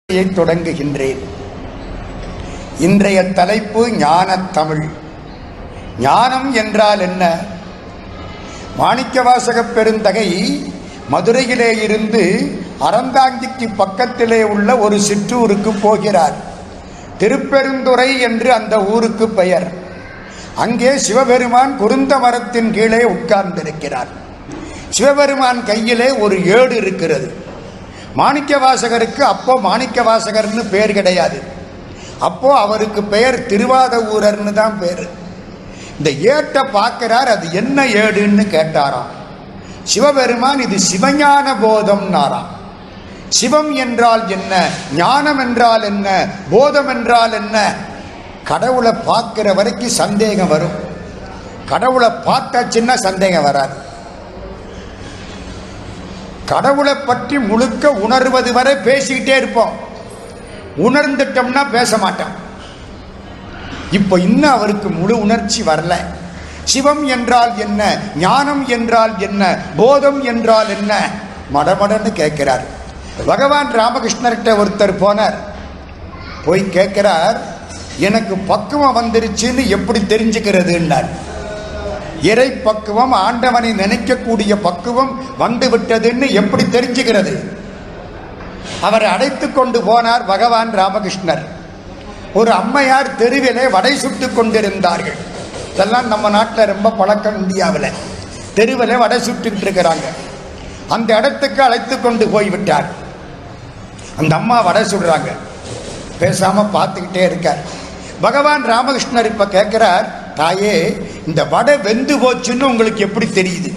உரையை தொடங்குகின்றேன் இன்றைய தலைப்பு ஞானத் தமிழ் ஞானம் என்றால் என்ன மாணிக்கவாசகப் பெருந்தகை மதுரையிலே இருந்து அறந்தாங்கிக்கு பக்கத்திலே உள்ள ஒரு சிற்றூருக்கு போகிறார் திருப்பெருந்துறை என்று அந்த ஊருக்கு பெயர் அங்கே சிவபெருமான் குருந்த மரத்தின் கீழே உட்கார்ந்திருக்கிறார் சிவபெருமான் கையிலே ஒரு ஏடு இருக்கிறது மாணிக்கவாசகருக்கு அப்போ மாணிக்கவாசகர்னு பேர் கிடையாது அப்போ அவருக்கு பெயர் திருவாத ஊரர்னு தான் பேர் இந்த ஏட்டை பார்க்கிறார் அது என்ன ஏடுன்னு கேட்டாராம் சிவபெருமான் இது சிவஞான போதம்னாராம் சிவம் என்றால் என்ன ஞானம் என்றால் என்ன போதம் என்றால் என்ன கடவுளை பார்க்கிற வரைக்கும் சந்தேகம் வரும் கடவுளை பார்த்தாச்சுன்னா சந்தேகம் வராது கடவுளை பற்றி முழுக்க உணர்வது வரை பேசிக்கிட்டே இருப்போம் உணர்ந்துட்டோம்னா பேச மாட்டோம் இப்போ இன்னும் அவருக்கு முழு உணர்ச்சி வரல சிவம் என்றால் என்ன ஞானம் என்றால் என்ன போதம் என்றால் என்ன மடமடன்னு கேட்கிறார் பகவான் ராமகிருஷ்ணர்கிட்ட ஒருத்தர் போனார் போய் கேட்கிறார் எனக்கு பக்குவம் வந்துருச்சுன்னு எப்படி தெரிஞ்சுக்கிறதுன்னார் இறை பக்குவம் ஆண்டவனை நினைக்கக்கூடிய பக்குவம் வந்து விட்டதுன்னு எப்படி தெரிஞ்சுகிறது அவரை அழைத்து கொண்டு போனார் பகவான் ராமகிருஷ்ணர் ஒரு அம்மையார் தெருவிலே வடை சுட்டு கொண்டிருந்தார்கள் இதெல்லாம் நம்ம நாட்டில் ரொம்ப பழக்கம் இந்தியாவில் தெருவில் வடை சுட்டுக்கிட்டு இருக்கிறாங்க அந்த இடத்துக்கு அழைத்து கொண்டு போய்விட்டார் அந்த அம்மா வடை சுடுறாங்க பேசாம பார்த்துக்கிட்டே இருக்கார் பகவான் ராமகிருஷ்ணர் இப்ப கேட்கிறார் தாயே இந்த வடை வெந்து போச்சுன்னு உங்களுக்கு எப்படி தெரியுது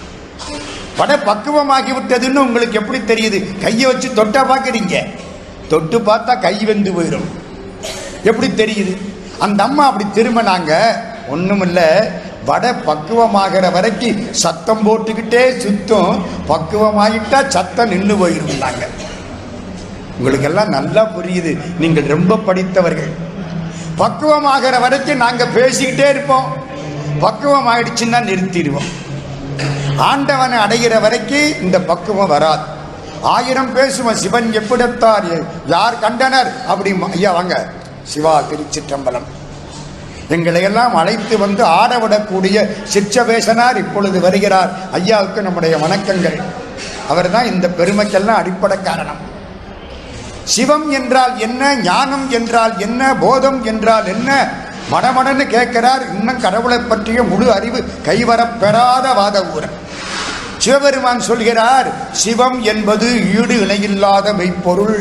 வடை பக்குவமாகி விட்டதுன்னு உங்களுக்கு எப்படி தெரியுது கையை வச்சு தொட்டா பார்க்குறீங்க தொட்டு பார்த்தா கை வெந்து போயிடும் எப்படி தெரியுது அந்த அம்மா அப்படி திரும்பினாங்க ஒண்ணுமில்ல வடை பக்குவமாகிற வரைக்கும் சத்தம் போட்டுக்கிட்டே சுத்தம் பக்குவமாகிட்டா சத்தம் நின்று போயிருந்தாங்க உங்களுக்கு எல்லாம் நல்லா புரியுது நீங்கள் ரொம்ப படித்தவர்கள் பக்குவமாகிற வரைக்கும் நாங்க பேசிக்கிட்டே இருப்போம் பக்குவம் ஆயிடுச்சுன்னா நிறுத்திடுவோம் ஆண்டவனை அடைகிற வரைக்கும் இந்த பக்குவம் வராது ஆயிரம் பேசுவோம் சிவன் எப்படித்தார் யார் கண்டனர் அப்படி ஐயா வாங்க சிவா திருச்சிற்றம்பலம் எங்களை எல்லாம் அழைத்து வந்து ஆடவிடக்கூடிய சிற்றவேசனார் இப்பொழுது வருகிறார் ஐயாவுக்கு நம்முடைய வணக்கங்கள் அவர்தான் இந்த பெருமைக்கெல்லாம் அடிப்படை காரணம் சிவம் என்றால் என்ன ஞானம் என்றால் என்ன போதம் என்றால் என்ன மடமடன்னு கேட்கிறார் இன்னும் கடவுளை பற்றிய முழு அறிவு கைவரப் பெறாத வாத ஊரன் சிவபெருமான் சொல்கிறார் சிவம் என்பது ஈடு இணையில்லாத மெய்ப்பொருள்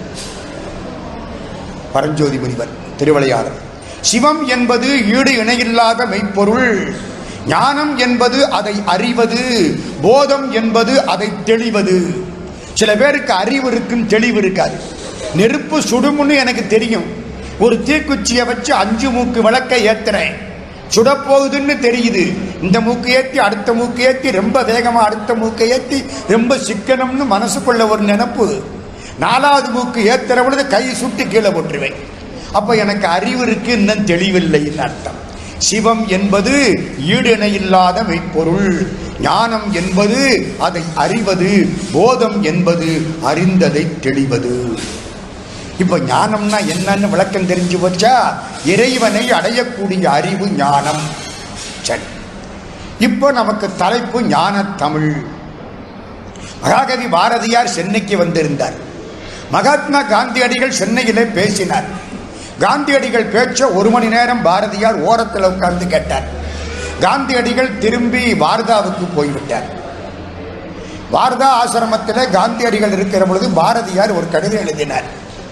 பரஞ்சோதி முனிவர் திருவிளையாடல் சிவம் என்பது ஈடு இணையில்லாத மெய்ப்பொருள் ஞானம் என்பது அதை அறிவது போதம் என்பது அதை தெளிவது சில பேருக்கு அறிவு இருக்கும் தெளிவு இருக்காது நெருப்பு சுடுமுன்னு எனக்கு தெரியும் ஒரு தீக்குச்சியை வச்சு அஞ்சு மூக்கு விளக்க ஏத்துறேன் சுடப்போகுதுன்னு தெரியுது இந்த மூக்கு ஏற்றி அடுத்த மூக்கு ஏற்றி ரொம்ப வேகமாக அடுத்த மூக்கை ஏற்றி ரொம்ப சிக்கனம்னு மனசுக்குள்ள ஒரு நினப்பு நாலாவது மூக்கு ஏத்துற பொழுது கை சுட்டு கீழே போட்டுருவேன் அப்போ எனக்கு அறிவு இருக்கு இன்னும் தெளிவில்லைன்னு அர்த்தம் சிவம் என்பது ஈடிணையில்லாத மெய்ப்பொருள் ஞானம் என்பது அதை அறிவது போதம் என்பது அறிந்ததை தெளிவது இப்ப ஞானம்னா என்னன்னு விளக்கம் தெரிஞ்சு போச்சா இறைவனை அடையக்கூடிய அறிவு ஞானம் சரி இப்போ நமக்கு தலைப்பு ஞான தமிழ் மகாகவி பாரதியார் சென்னைக்கு வந்திருந்தார் மகாத்மா காந்தியடிகள் சென்னையிலே பேசினார் காந்தியடிகள் பேச்ச ஒரு மணி நேரம் பாரதியார் ஓரத்தில் உட்கார்ந்து கேட்டார் காந்தியடிகள் திரும்பி வாரதாவுக்கு போய்விட்டார் வாரதா ஆசிரமத்தில் காந்தியடிகள் இருக்கிற பொழுது பாரதியார் ஒரு கடிதம் எழுதினார்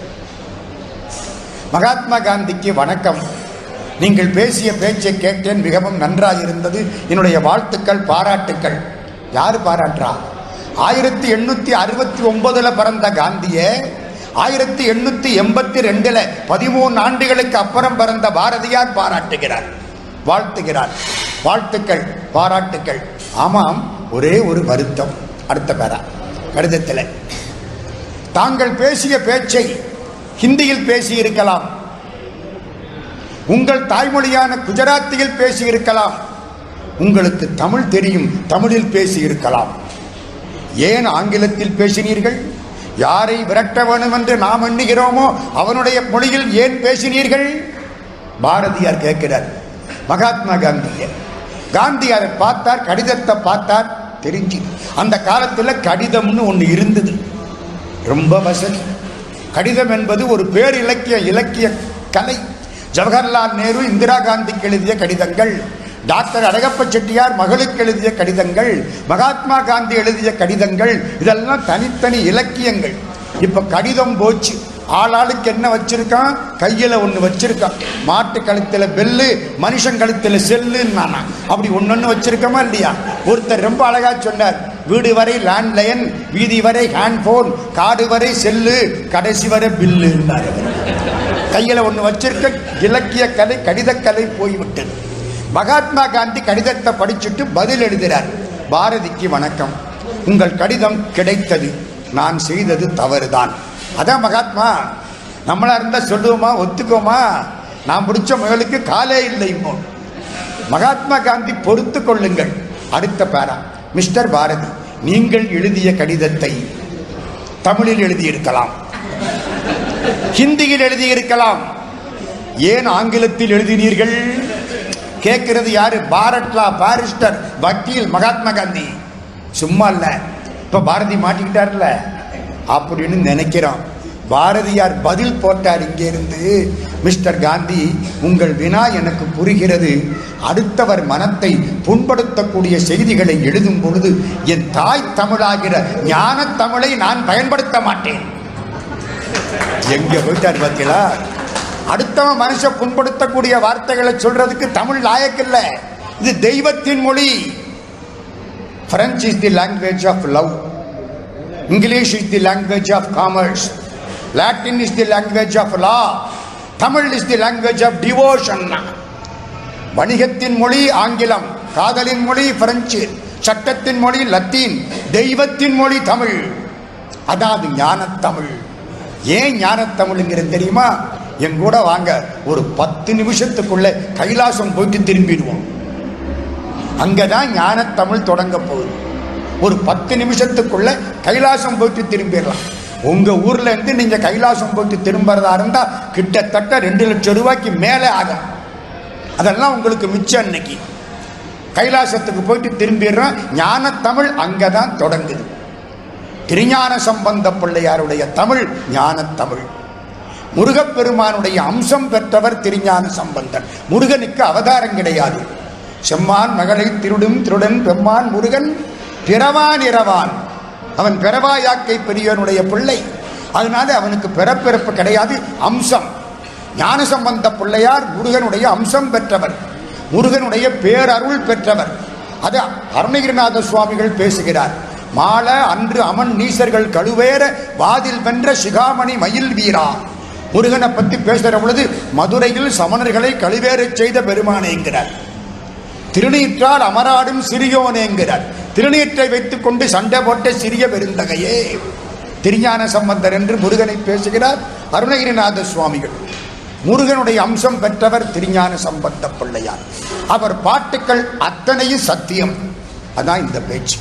மகாத்மா காந்திக்கு வணக்கம் நீங்கள் பேசிய பேச்சை கேட்டேன் மிகவும் நன்றாக இருந்தது என்னுடைய வாழ்த்துக்கள் பாராட்டுக்கள் யார் பாராட்டுறா ஆயிரத்தி எண்ணூற்றி அறுபத்தி ஒன்பதுல பிறந்த காந்தியை ஆயிரத்தி எண்ணூற்றி எண்பத்தி ரெண்டில் பதிமூணு ஆண்டுகளுக்கு அப்புறம் பிறந்த பாரதியார் பாராட்டுகிறார் வாழ்த்துகிறார் வாழ்த்துக்கள் பாராட்டுக்கள் ஆமாம் ஒரே ஒரு வருத்தம் அடுத்த பேரா கடிதத்தில் தாங்கள் பேசிய பேச்சை ஹிந்தியில் பேசியிருக்கலாம் உங்கள் தாய்மொழியான குஜராத்தியில் பேசியிருக்கலாம் உங்களுக்கு தமிழ் தெரியும் தமிழில் பேசியிருக்கலாம் ஏன் ஆங்கிலத்தில் பேசினீர்கள் யாரை விரட்ட வேணும் என்று நாம் எண்ணுகிறோமோ அவனுடைய மொழியில் ஏன் பேசினீர்கள் பாரதியார் கேட்கிறார் மகாத்மா காந்திய காந்தியாரை பார்த்தார் கடிதத்தை பார்த்தார் தெரிஞ்சு அந்த காலத்தில் கடிதம்னு ஒன்று இருந்தது ரொம்ப வசதி கடிதம் என்பது ஒரு பேர் இலக்கிய இலக்கிய கலை ஜவஹர்லால் நேரு இந்திரா காந்திக்கு எழுதிய கடிதங்கள் டாக்டர் அழகப்ப செட்டியார் மகளுக்கு எழுதிய கடிதங்கள் மகாத்மா காந்தி எழுதிய கடிதங்கள் இதெல்லாம் தனித்தனி இலக்கியங்கள் இப்ப கடிதம் போச்சு ஆளாளுக்கு என்ன வச்சிருக்கான் கையில ஒண்ணு வச்சிருக்கான் மாட்டு கழுத்துல பெல்லு மனுஷன் கழுத்துல செல்லுன்னா அப்படி ஒன்னொன்னு வச்சிருக்கோமா இல்லையா ஒருத்தர் ரொம்ப அழகா சொன்னார் வீடு வரை லேண்ட்லைன் வீதி வரை ஹேண்ட்போன் காடு வரை செல்லு கடைசி வரை பில்லு கையில ஒண்ணு வச்சிருக்க இலக்கிய கலை கடிதக்கலை போய்விட்டது மகாத்மா காந்தி கடிதத்தை படிச்சுட்டு பதில் எழுதுகிறார் பாரதிக்கு வணக்கம் உங்கள் கடிதம் கிடைத்தது நான் செய்தது தவறுதான் அதான் மகாத்மா நம்மளா இருந்தா சொல்லுவோமா ஒத்துக்கோமா நான் பிடிச்ச முயலுக்கு காலே இல்லை இப்போ மகாத்மா காந்தி பொறுத்து கொள்ளுங்கள் அடுத்த பேரா மிஸ்டர் பாரதி நீங்கள் எழுதிய கடிதத்தை தமிழில் எழுதியிருக்கலாம் ஹிந்தியில் எழுதியிருக்கலாம் ஏன் ஆங்கிலத்தில் எழுதினீர்கள் கேட்கிறது யாரு பாரட்லா பாரிஸ்டர் வக்கீல் மகாத்மா காந்தி சும்மா இல்ல இப்ப பாரதி மாட்டிக்கிட்டார்ல அப்படின்னு நினைக்கிறோம் பாரதியார் பதில் போட்டார் இங்கே இருந்து மிஸ்டர் காந்தி உங்கள் வினா எனக்கு புரிகிறது அடுத்தவர் மனத்தை புண்படுத்தக்கூடிய செய்திகளை எழுதும் பொழுது என் தாய் தமிழாகிற ஞான தமிழை நான் பயன்படுத்த மாட்டேன் எங்க போயிட்டார் பார்த்தீங்களா அடுத்தவன் மனுஷ புண்படுத்தக்கூடிய வார்த்தைகளை சொல்றதுக்கு தமிழ் லாயக்கில்ல இது தெய்வத்தின் மொழி French is the language of love English is the language of commerce Latin is the language of law Tamil is the language of devotion வணிகத்தின் மொழி ஆங்கிலம் காதலின் மொழி பிரெஞ்சு சட்டத்தின் மொழி லத்தீன் தெய்வத்தின் மொழி தமிழ் அதாவது ஞானத்தமிழ் ஏன் ஞானத்தமிழ்ங்கிறது தெரியுமா என் கூட வாங்க ஒரு பத்து நிமிஷத்துக்குள்ள கைலாசம் போயிட்டு திரும்பிடுவோம் அங்கதான் ஞானத்தமிழ் தொடங்க போகுது ஒரு பத்து நிமிஷத்துக்குள்ள கைலாசம் போயிட்டு திரும்பிடலாம் உங்க ஊர்ல இருந்து நீங்க கைலாசம் போயிட்டு திரும்புறதா இருந்தா கிட்டத்தட்ட ரெண்டு லட்சம் ரூபாய்க்கு மேலே ஆகும் அதெல்லாம் உங்களுக்கு மிச்சம் இன்னைக்கு கைலாசத்துக்கு போயிட்டு திரும்பிடுறோம் ஞானத்தமிழ் அங்கதான் தொடங்குது திருஞான சம்பந்த பிள்ளையாருடைய தமிழ் ஞானத்தமிழ் முருகப்பெருமானுடைய அம்சம் பெற்றவர் திருஞான சம்பந்தன் முருகனுக்கு அவதாரம் கிடையாது செம்மான் மகளை திருடும் திருடன் பெம்மான் முருகன் பிறவான் இரவான் அவன் பிறவாயாக்கை பெரியவனுடைய பிள்ளை அதனால அவனுக்கு பிறப்பிறப்பு கிடையாது அம்சம் ஞானசம்பந்த பிள்ளையார் முருகனுடைய அம்சம் பெற்றவர் முருகனுடைய பேரருள் பெற்றவர் அது அருணகிரிநாத சுவாமிகள் பேசுகிறார் மால அன்று அமன் நீசர்கள் கழுவேற வாதில் வென்ற சிகாமணி மயில் வீரா முருகனை பத்தி பேசுகிற பொழுது மதுரையில் சமணர்களை கழுவேறச் செய்த பெருமானேங்கிறார் திருநீற்றால் அமராடும் சிறியோனேங்கிறார் திருநீற்றை வைத்துக் கொண்டு சண்டை போட்ட சிறிய பெருந்தகையே திருஞான சம்பந்தர் என்று முருகனை பேசுகிறார் அருணகிரிநாத சுவாமிகள் முருகனுடைய அம்சம் பெற்றவர் திருஞான சம்பந்த பிள்ளையார் அவர் பாட்டுக்கள் அத்தனையும் சத்தியம் அதான் இந்த பேச்சு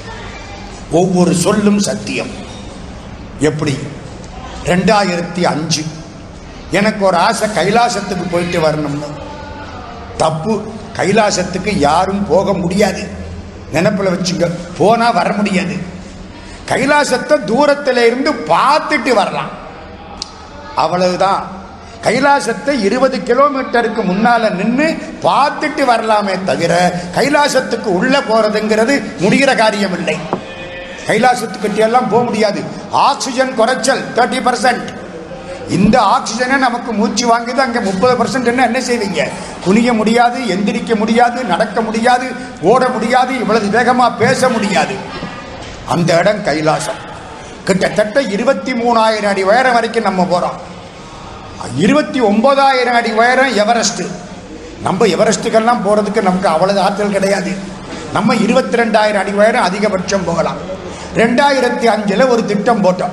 ஒவ்வொரு சொல்லும் சத்தியம் எப்படி ரெண்டாயிரத்தி அஞ்சு எனக்கு ஒரு ஆசை கைலாசத்துக்கு போயிட்டு வரணும்னு தப்பு கைலாசத்துக்கு யாரும் போக முடியாது நினப்பில் வச்சுங்க போனா வர முடியாது கைலாசத்தை தூரத்தில் இருந்து பார்த்துட்டு வரலாம் அவ்வளவுதான் கைலாசத்தை இருபது கிலோமீட்டருக்கு முன்னால நின்று பார்த்துட்டு வரலாமே தவிர கைலாசத்துக்கு உள்ள போறதுங்கிறது முடிகிற காரியம் இல்லை கைலாசத்துக்கிட்ட எல்லாம் போக முடியாது ஆக்சிஜன் குறைச்சல் தேர்ட்டி பர்சன்ட் இந்த ஆக்சிஜனை நமக்கு மூச்சு வாங்குது அங்கே முப்பது பர்சன்ட் என்ன என்ன செய்வீங்க குனிய முடியாது எந்திரிக்க முடியாது நடக்க முடியாது ஓட முடியாது இவ்வளவு வேகமாக பேச முடியாது அந்த இடம் கைலாசம் கிட்டத்தட்ட இருபத்தி மூணாயிரம் அடி உயரம் வரைக்கும் நம்ம போகிறோம் இருபத்தி ஒன்பதாயிரம் அடி உயரம் எவரெஸ்ட் நம்ம எவரெஸ்ட்டுக்கெல்லாம் போகிறதுக்கு நமக்கு அவ்வளவு ஆற்றல் கிடையாது நம்ம இருபத்தி ரெண்டாயிரம் அடி உயரம் அதிகபட்சம் போகலாம் ரெண்டாயிரத்தி அஞ்சில் ஒரு திட்டம் போட்டோம்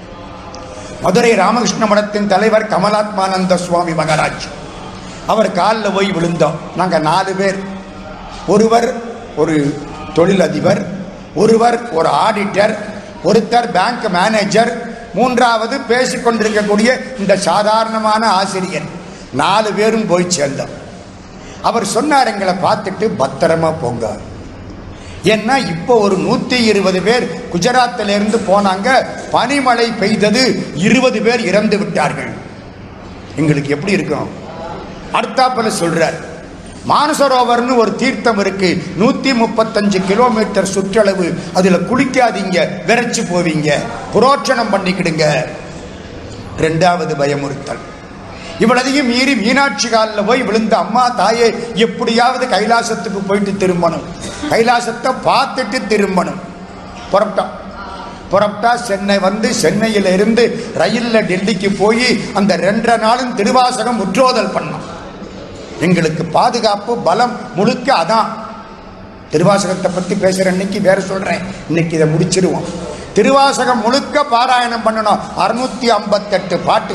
மதுரை ராமகிருஷ்ண மடத்தின் தலைவர் கமலாத்மானந்த சுவாமி மகாராஜ் அவர் காலில் போய் விழுந்தோம் நாங்கள் நாலு பேர் ஒருவர் ஒரு தொழிலதிபர் ஒருவர் ஒரு ஆடிட்டர் ஒருத்தர் பேங்க் மேனேஜர் மூன்றாவது பேசிக் கொண்டிருக்கக்கூடிய இந்த சாதாரணமான ஆசிரியர் நாலு பேரும் போய் சேர்ந்தோம் அவர் சொன்னார் எங்களை பார்த்துட்டு பத்திரமா போங்க ஏன்னா இப்போ ஒரு நூத்தி இருபது பேர் குஜராத்தில இருந்து போனாங்க பனிமழை பெய்தது இருபது பேர் இறந்து விட்டார்கள் எங்களுக்கு எப்படி இருக்கும் அடுத்தாப்புல சொல்றார் மானசரோவர்னு ஒரு தீர்த்தம் இருக்கு நூத்தி முப்பத்தஞ்சு கிலோமீட்டர் சுற்றளவு அதுல குளிக்காதீங்க விரைச்சு போவீங்க புரோட்சணம் பண்ணிக்கிடுங்க ரெண்டாவது பயமுறுத்தல் இவ்வளதையும் மீறி மீனாட்சி காலில் போய் விழுந்த அம்மா தாயே எப்படியாவது கைலாசத்துக்கு போயிட்டு திரும்பணும் கைலாசத்தை பார்த்துட்டு திரும்பணும் புறப்பட்டோம் புறப்பட்டா சென்னை வந்து சென்னையில இருந்து ரயில்ல டெல்லிக்கு போய் அந்த ரெண்டரை நாளும் திருவாசகம் முற்றோதல் பண்ணோம் எங்களுக்கு பாதுகாப்பு பலம் முழுக்க அதான் திருவாசகத்தை பத்தி பேசுற அன்னைக்கு வேற சொல்றேன் இன்னைக்கு இதை முடிச்சிருவோம் திருவாசகம் முழுக்க பாராயணம் பண்ணணும் அறுநூத்தி ஐம்பத்தெட்டு பாட்டு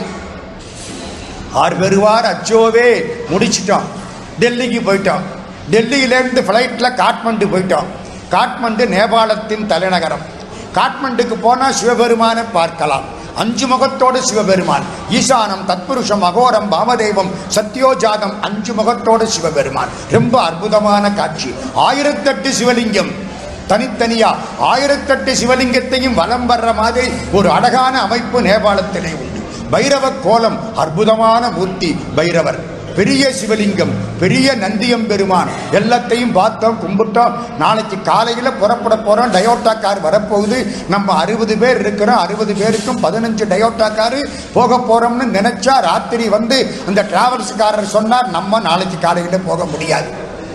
ஆறு பெறுவார் அச்சோவே முடிச்சிட்டோம் டெல்லிக்கு போயிட்டோம் டெல்லியிலேருந்து ஃப்ளைட்டில் காட்மண்டு போயிட்டோம் காட்மண்டு நேபாளத்தின் தலைநகரம் காட்மண்டுக்கு போனால் சிவபெருமானை பார்க்கலாம் அஞ்சு முகத்தோடு சிவபெருமான் ஈசானம் தத்புருஷம் அகோரம் பாமதேவம் சத்யோஜாதம் அஞ்சு முகத்தோடு சிவபெருமான் ரொம்ப அற்புதமான காட்சி ஆயிரத்தெட்டு சிவலிங்கம் தனித்தனியா ஆயிரத்தெட்டு சிவலிங்கத்தையும் வலம் வர்ற மாதிரி ஒரு அழகான அமைப்பு நேபாளத்திலே உண்டு பைரவ கோலம் அற்புதமான மூர்த்தி பைரவர் பெரிய சிவலிங்கம் பெரிய நந்தியம் பெருமான் எல்லாத்தையும் பார்த்தோம் கும்பிட்டோம் நாளைக்கு காலையில் புறப்பட போகிறோம் டயோட்டா கார் வரப்போகுது நம்ம அறுபது பேர் இருக்கிறோம் அறுபது பேருக்கும் பதினஞ்சு டயோட்டா காரு போக போகிறோம்னு நினைச்சா ராத்திரி வந்து அந்த டிராவல்ஸ்காரர் சொன்னார் நம்ம நாளைக்கு காலையில் போக முடியாது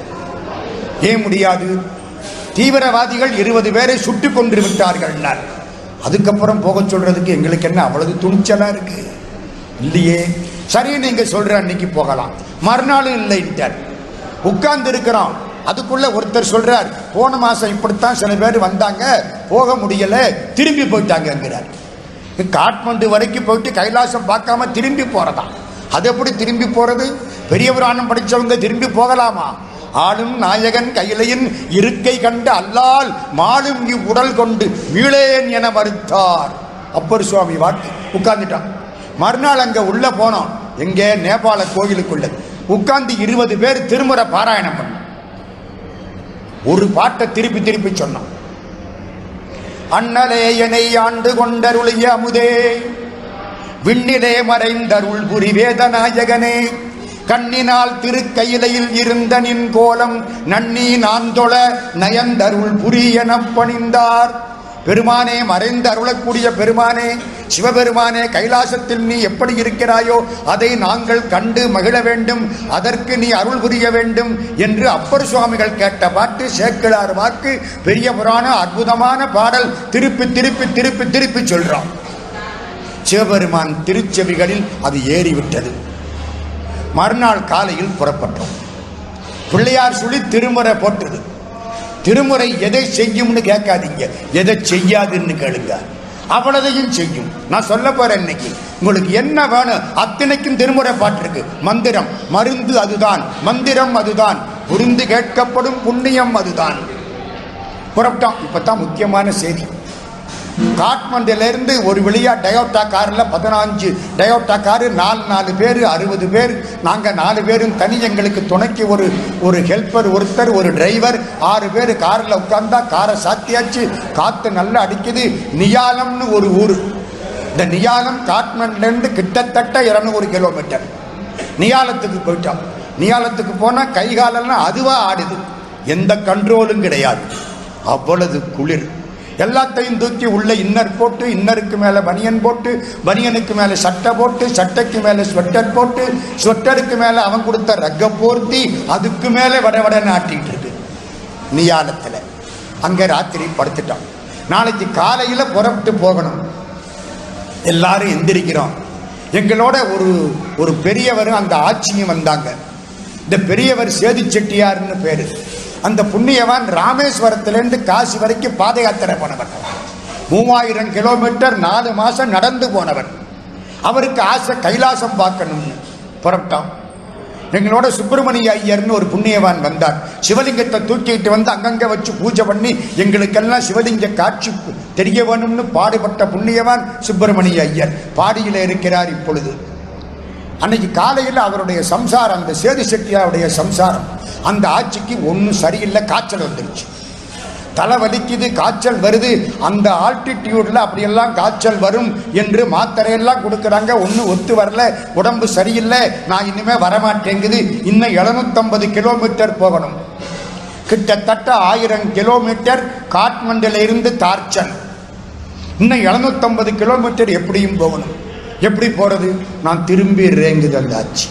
ஏன் முடியாது தீவிரவாதிகள் இருபது பேரை சுட்டு கொன்று விட்டார்கள்னார் அதுக்கப்புறம் போக சொல்றதுக்கு எங்களுக்கு என்ன அவ்வளவு துணிச்சலா இருக்கு இல்லையே சரி நீங்க சொல்ற அன்னைக்கு போகலாம் மறுநாளும் இல்லைன்ட்டார் உட்கார்ந்து இருக்கிறோம் அதுக்குள்ள ஒருத்தர் சொல்றார் போன மாசம் இப்படித்தான் சில பேர் வந்தாங்க போக முடியல திரும்பி போயிட்டாங்கங்கிறார் காட்மண்டு வரைக்கும் போயிட்டு கைலாசம் பார்க்காம திரும்பி போறதா அது எப்படி திரும்பி போறது பெரிய புராணம் படிச்சவங்க திரும்பி போகலாமா ஆளும் நாயகன் கையிலையின் இருக்கை கண்டு அல்லால் மாளும் இவ்வுடல் கொண்டு மீளேன் என மறுத்தார் அப்பர் சுவாமி வாக்கு உட்கார்ந்துட்டான் மறுநாள் அங்க உள்ள போனோம் எங்கே நேபாள கோயிலுக்குள்ள உட்கார்ந்து இருபது பேர் திருமுறை பாராயணம் பண்ணோம் ஒரு பாட்டை திருப்பி திருப்பி சொன்னோம் அண்ணலே என்னை ஆண்டு கொண்டருளிய அமுதே விண்ணிலே மறைந்தருள் புரி வேதநாயகனே கண்ணினால் திருக்கையிலையில் இருந்த நின் கோலம் நன்னி நான் தொழ நயந்தருள் புரி எனப் பணிந்தார் பெருமானே மறைந்து அருளக்கூடிய பெருமானே சிவபெருமானே கைலாசத்தில் நீ எப்படி இருக்கிறாயோ அதை நாங்கள் கண்டு மகிழ வேண்டும் அதற்கு நீ அருள் புரிய வேண்டும் என்று அப்பர் சுவாமிகள் கேட்ட பாட்டு சேக்கிழார் வாக்கு பெரிய புராண அற்புதமான பாடல் திருப்பி திருப்பி திருப்பி திருப்பி சொல்றோம் சிவபெருமான் திருச்செவிகளில் அது ஏறிவிட்டது மறுநாள் காலையில் புறப்பட்டோம் பிள்ளையார் சொல்லி திருமுறை போட்டது திருமுறை எதை செய்யும்னு கேட்காதீங்க எதை செய்யாதுன்னு கேளுங்க அவ்வளதையும் செய்யும் நான் சொல்ல போறேன் இன்னைக்கு உங்களுக்கு என்ன வேணும் அத்தனைக்கும் திருமுறை பாட்டிருக்கு மந்திரம் மருந்து அதுதான் மந்திரம் அதுதான் புரிந்து கேட்கப்படும் புண்ணியம் அதுதான் புறப்பட்டோம் இப்பதான் முக்கியமான செய்தி காட்மண்டிலிருந்து ஒரு வழியா டயோட்டா காரில் பதினஞ்சு டயோட்டா காரு நாலு நாலு பேர் அறுபது பேர் நாங்கள் நாலு பேரும் தனி எங்களுக்கு துணைக்கு ஒரு ஒரு ஹெல்ப்பர் ஒருத்தர் ஒரு டிரைவர் ஆறு பேர் காரில் உட்கார்ந்தா காரை சாத்தியாச்சு காற்று நல்லா அடிக்குது நியாலம்னு ஒரு ஊர் இந்த நியாலம் காட்மண்ட்லேருந்து கிட்டத்தட்ட இரநூறு கிலோமீட்டர் நியாலத்துக்கு போயிட்டோம் நியாலத்துக்கு போனால் கை காலெல்லாம் அதுவாக ஆடுது எந்த கண்ட்ரோலும் கிடையாது அவ்வளவு குளிர் எல்லாத்தையும் தூக்கி உள்ள இன்னர் போட்டு இன்னருக்கு மேலே பனியன் போட்டு பனியனுக்கு மேலே சட்டை போட்டு சட்டைக்கு மேலே ஸ்வெட்டர் போட்டு ஸ்வெட்டருக்கு மேலே அவன் கொடுத்த ரக்க போர்த்தி அதுக்கு மேலே வட வடன்னு ஆட்டிட்டு இருக்கு நியாலத்தில் அங்கே ராத்திரி படுத்துட்டோம் நாளைக்கு காலையில் புறப்பட்டு போகணும் எல்லாரும் எந்திரிக்கிறோம் எங்களோட ஒரு ஒரு பெரியவரும் அந்த ஆட்சியும் வந்தாங்க இந்த பெரியவர் சேது செட்டியார்னு பேரு அந்த புண்ணியவான் ராமேஸ்வரத்திலேருந்து காசி வரைக்கும் பாத யாத்திரை போனவர் மூவாயிரம் கிலோமீட்டர் நாலு மாசம் நடந்து போனவர் அவருக்கு ஆசை கைலாசம் பார்க்கணும்னு புறப்பட்டோம் எங்களோட சுப்பிரமணிய ஐயர்னு ஒரு புண்ணியவான் வந்தார் சிவலிங்கத்தை தூக்கிட்டு வந்து அங்கங்க வச்சு பூஜை பண்ணி எங்களுக்கெல்லாம் சிவலிங்க காட்சி தெரிய வேணும்னு பாடுபட்ட புண்ணியவான் சுப்பிரமணிய ஐயர் பாடியில் இருக்கிறார் இப்பொழுது அன்னைக்கு காலையில் அவருடைய சம்சாரம் அந்த சேது செட்டியாருடைய சம்சாரம் அந்த ஆட்சிக்கு ஒன்றும் சரியில்லை காய்ச்சல் வந்துருச்சு தலை வலிக்குது காய்ச்சல் வருது அந்த ஆல்டிடியூட்ல அப்படியெல்லாம் காய்ச்சல் வரும் என்று மாத்திரையெல்லாம் கொடுக்குறாங்க ஒன்றும் ஒத்து வரல உடம்பு சரியில்லை நான் இனிமே வரமாட்டேங்குது இன்னும் எழுநூத்தம்பது கிலோமீட்டர் போகணும் கிட்டத்தட்ட ஆயிரம் கிலோமீட்டர் காட்மண்டில் இருந்து தார்ச்சல் இன்னும் எழுநூத்தம்பது கிலோமீட்டர் எப்படியும் போகணும் எப்படி போறது நான் திரும்பிடுறேங்குது அந்த ஆட்சி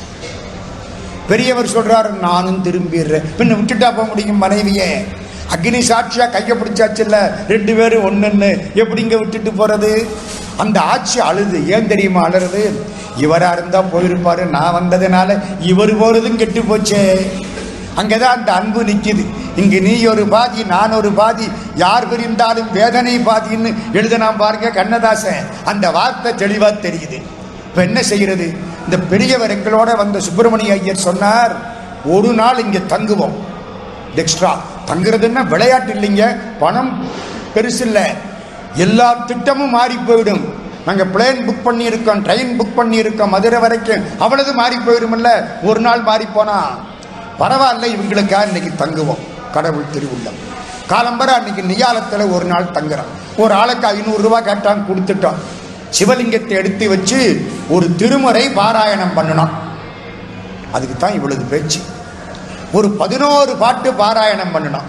பெரியவர் சொல்றாரு நானும் திரும்பிடுறேன் பின்ன விட்டுட்டா போக முடியும் மனைவியே அக்னி சாட்சியா கையை பிடிச்சாச்சுல்ல ரெண்டு பேரும் ஒண்ணுன்னு எப்படிங்க விட்டுட்டு போறது அந்த ஆட்சி அழுது ஏன் தெரியுமா அழுறது இவரா இருந்தா போயிருப்பாரு நான் வந்ததுனால இவர் போறதும் கெட்டு போச்சே அங்கதான் அந்த அன்பு நிக்குது இங்கு நீ ஒரு பாதி நான் ஒரு பாதி யார் பிரிந்தாலும் வேதனை பாதின்னு எழுதினான் பாருங்க கண்ணதாசன் அந்த வார்த்தை தெளிவா தெரியுது இப்ப என்ன செய்யறது இந்த பெரியவர் எங்களோட வந்த சுப்பிரமணிய ஐயர் சொன்னார் ஒரு நாள் இங்க தங்குவோம் எக்ஸ்ட்ரா தங்குறதுன்னா விளையாட்டு இல்லைங்க பணம் பெருசு இல்லை எல்லா திட்டமும் மாறி போயிடும் நாங்கள் பிளேன் புக் பண்ணியிருக்கோம் ட்ரெயின் புக் பண்ணியிருக்கோம் மதுரை வரைக்கும் அவ்வளவு மாறி போயிடும்ல ஒரு நாள் மாறி போனா பரவாயில்ல இவங்களுக்காக இன்னைக்கு தங்குவோம் கடவுள் திருவுள்ளம் காலம்பரை அன்னைக்கு நியாலத்தில் ஒரு நாள் தங்குறோம் ஒரு ஆளுக்கு ஐநூறுரூவா கேட்டான் கொடுத்துட்டோம் சிவலிங்கத்தை எடுத்து வச்சு ஒரு திருமுறை பாராயணம் பண்ணணும் அதுக்கு தான் இவ்வளவு பேச்சு ஒரு பதினோரு பாட்டு பாராயணம் பண்ணணும்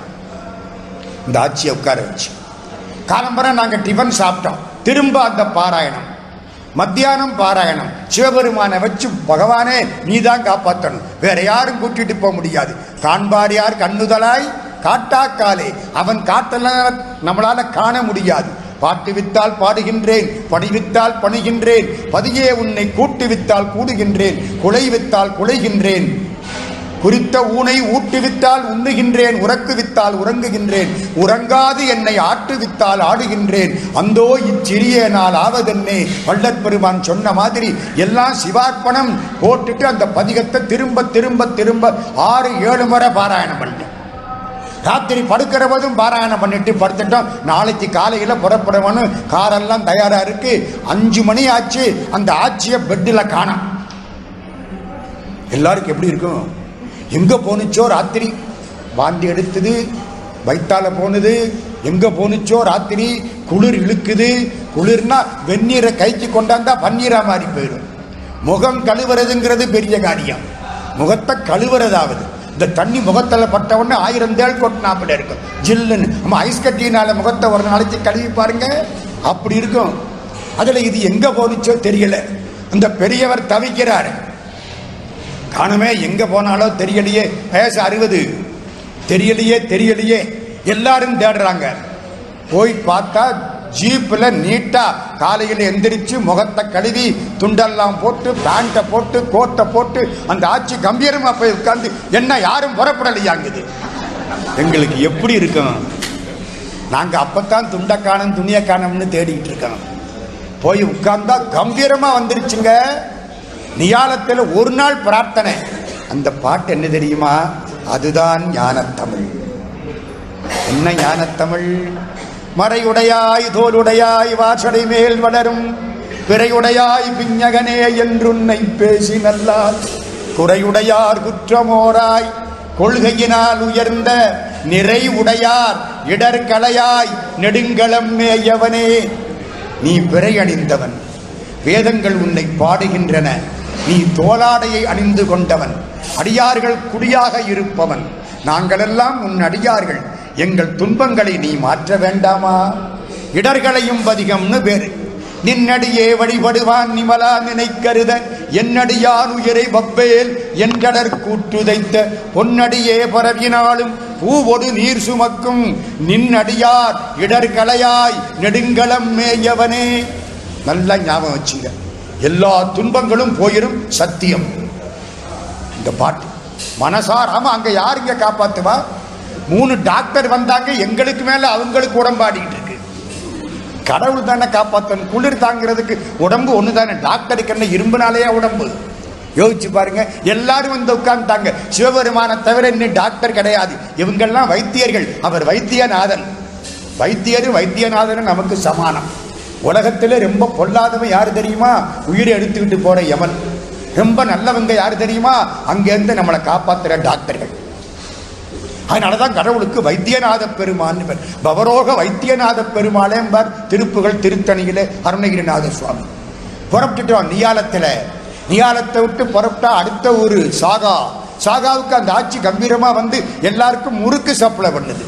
இந்த ஆட்சியை உட்கார வச்சு காலம்பரை நாங்கள் டிஃபன் சாப்பிட்டோம் திரும்ப அந்த பாராயணம் மத்தியானம் பாராயணம் சிவபெருமானை வச்சு பகவானே நீ தான் காப்பாற்றணும் வேற யாரும் கூட்டிட்டு போக முடியாது காண்பாடியார் கண்ணுதலாய் காட்டாக்காலே அவன் காட்டல நம்மளால காண முடியாது பாட்டு வித்தால் பாடுகின்றேன் பணி வித்தால் பணிகின்றேன் பதியே உன்னை கூட்டு வித்தால் கூடுகின்றேன் குலை வித்தால் குலைகின்றேன் குறித்த ஊனை ஊட்டுவித்தால் உண்ணுகின்றேன் உறக்குவித்தால் உறங்குகின்றேன் உறங்காது என்னை ஆட்டுவித்தால் ஆடுகின்றேன் அந்தோ இச்சிறிய நாள் ஆவதென்னே வள்ளற்பெருமான் சொன்ன மாதிரி எல்லாம் சிவார்ப்பணம் போட்டுட்டு அந்த பதிகத்தை திரும்ப திரும்ப திரும்ப ஆறு ஏழு முறை பாராயணம் பண்ணிட்டேன் ராத்திரி படுக்கிற போதும் பாராயணம் பண்ணிட்டு படுத்துட்டோம் நாளைக்கு காலையில் புறப்படணும்னு காரெல்லாம் தயாரா இருக்கு அஞ்சு மணி ஆச்சு அந்த ஆட்சியை பெட்டில் காணோம் எல்லாருக்கும் எப்படி இருக்கும் எங்க போனுச்சோ ராத்திரி வாந்தி எடுத்தது வைத்தால போனது எங்க போனுச்சோ ராத்திரி குளிர் இழுக்குது குளிர்னா வெந்நீரை கைக்கு கொண்டாந்தா பன்னீரா மாறி போயிடும் முகம் கழுவுறதுங்கிறது பெரிய காரியம் முகத்தை கழுவுறதாவது இந்த தண்ணி முகத்துல பட்ட உடனே ஆயிரம் தேள் கொட்டினாப்புல இருக்கும் ஜில்லுன்னு நம்ம ஐஸ் கட்டினால முகத்தை ஒரு நாளைக்கு கழுவி பாருங்க அப்படி இருக்கும் அதுல இது எங்க போனுச்சோ தெரியல அந்த பெரியவர் தவிக்கிறார் காணுமே எங்க போனாலோ தெரியலையே வயசு அறுபது தெரியலையே தெரியலையே எல்லாரும் தேடுறாங்க போய் பார்த்தா ஜீப்பில் நீட்டா காலையில் எந்திரிச்சு முகத்தை கழுவி துண்டெல்லாம் போட்டு பேண்ட்டை போட்டு கோட்டை போட்டு அந்த ஆட்சி கம்பீரமா போய் உட்கார்ந்து என்ன யாரும் புறப்படலையாங்குது எங்களுக்கு எப்படி இருக்கும் நாங்க அப்பத்தான் துண்டை காணும் துணியை காணோம்னு தேடிட்டு இருக்கோம் போய் உட்கார்ந்தா கம்பீரமா வந்துருச்சுங்க நியாலத்தில் ஒரு நாள் பிரார்த்தனை அந்த பாட்டு என்ன தெரியுமா அதுதான் ஞானத்தமிழ் என்ன ஞானத்தமிழ் மறையுடையாய் தோலுடையாய் வாசடை மேல் வளரும் பிறையுடையாய் பிஞகனே என்றுன்னை பேசி நல்லால் குறையுடையார் குற்றமோராய் கொள்கையினால் உயர்ந்த நிறை உடையார் இடர்களையாய் நெடுங்களம் மேயவனே நீ பிறை அணிந்தவன் வேதங்கள் உன்னை பாடுகின்றன நீ தோளாடையை அணிந்து கொண்டவன் அடியார்கள் குடியாக இருப்பவன் நாங்களெல்லாம் உன் அடியார்கள் எங்கள் துன்பங்களை நீ மாற்ற வேண்டாமா இடர்களையும் பதிகம்னு பேரு நின்னடியே வழிபடுவான் நிமலா நினைக்கருத என்னடியான் உயிரை வப்பேல் என்றடர் கூட்டுதைத்த பொன்னடியே பரவினாலும் பூவொடு நீர் சுமக்கும் நின்னடியார் இடர்களையாய் நெடுங்களம் மேயவனே நல்லா ஞாபகம் வச்சுங்க எல்லா துன்பங்களும் போயிரும் சத்தியம் இந்த பாட்டு மனசாராம அங்க யாருங்க காப்பாத்துவா மூணு டாக்டர் வந்தாங்க எங்களுக்கு மேல அவங்களுக்கு உடம்பாடிக்கிட்டு இருக்கு கடவுள் தானே காப்பாற்றணும் குளிர் தாங்கிறதுக்கு உடம்பு ஒன்று தானே டாக்டருக்கு என்ன இரும்புனாலேயே உடம்பு யோசிச்சு பாருங்க எல்லாரும் வந்து உட்கார்ந்தாங்க சிவபெருமானை தவிர இன்னும் டாக்டர் கிடையாது இவங்கெல்லாம் வைத்தியர்கள் அவர் வைத்தியநாதன் வைத்தியர் வைத்தியநாதன் நமக்கு சமானம் உலகத்துல ரொம்ப பொல்லாதவன் யார் தெரியுமா உயிரை எடுத்துக்கிட்டு போற யமன் ரொம்ப நல்லவங்க யார் தெரியுமா அங்கேருந்து நம்மளை காப்பாத்துற டாக்டர்கள் அதனாலதான் கடவுளுக்கு வைத்தியநாத பெருமான் பேர் பவரோக வைத்தியநாத பெருமாளேம்பார் திருப்புகள் திருத்தணியிலே அருணகிரிநாத சுவாமி புறப்பட்டுட்டோம் நியாலத்துல நியாலத்தை விட்டு புறப்பட்டா அடுத்த ஊரு சாகா சாகாவுக்கு அந்த ஆட்சி கம்பீரமா வந்து எல்லாருக்கும் முறுக்கு சப்ளை பண்ணுது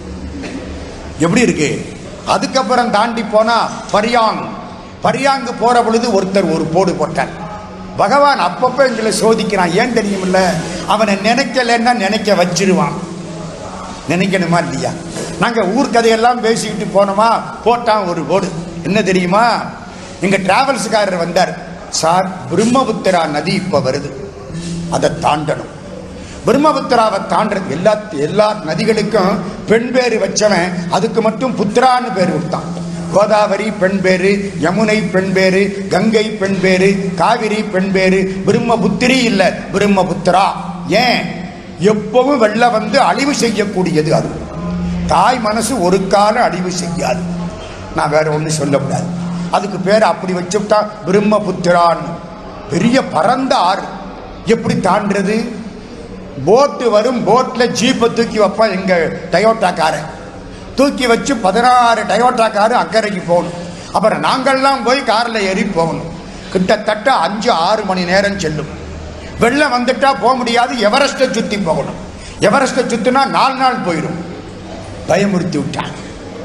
எப்படி இருக்கு அதுக்கப்புறம் தாண்டி போனா பரியாங் பரியாங்கு போற பொழுது ஒருத்தர் ஒரு போடு போட்டார் பகவான் அப்பப்ப எங்களை சோதிக்கிறான் ஏன் தெரியுமில்ல அவனை நினைக்கலன்னா நினைக்க வச்சிருவான் நினைக்கணுமா இல்லையா நாங்க ஊர் கதையெல்லாம் பேசிக்கிட்டு போனோமா போட்டான் ஒரு போடு என்ன தெரியுமா எங்க டிராவல்ஸ்காரர் வந்தார் சார் பிரம்மபுத்திரா நதி இப்ப வருது அதை தாண்டணும் பிரம்மபுத்திராவை தாண்டது எல்லா எல்லா நதிகளுக்கும் பெண் பேரு வச்சவன் அதுக்கு மட்டும் புத்திரான்னு பேர் விட்டான் கோதாவரி பெண் பேரு யமுனை பெண் பேரு கங்கை பெண் பேரு காவிரி பெண் பேரு பிரம்மபுத்திரி இல்ல பிரம்மபுத்திரா ஏன் எப்பவும் வெள்ளம் வந்து அழிவு செய்யக்கூடியது அது தாய் மனசு ஒரு காலம் அழிவு செய்யாது நான் வேற ஒன்றும் சொல்லக்கூடாது அதுக்கு பேர் அப்படி வச்சுட்டா பிரம்மபுத்திரான்னு பெரிய பரந்த ஆறு எப்படி தாண்டுறது போட்டு வரும் போட்ல ஜீப்பை தூக்கி வைப்பான் எங்க டயோட்டா காரை தூக்கி வச்சு பதினாறு டயோட்டா காரு அக்கறைக்கு போகணும் அப்புறம் நாங்கள்லாம் போய் கார்ல ஏறி போகணும் கிட்டத்தட்ட அஞ்சு ஆறு மணி நேரம் செல்லும் வெள்ளம் வந்துட்டா போக முடியாது எவரெஸ்ட்டை சுத்தி போகணும் எவரெஸ்ட்டை சுத்தினா நாலு நாள் போயிடும் பயமுறுத்தி விட்டான்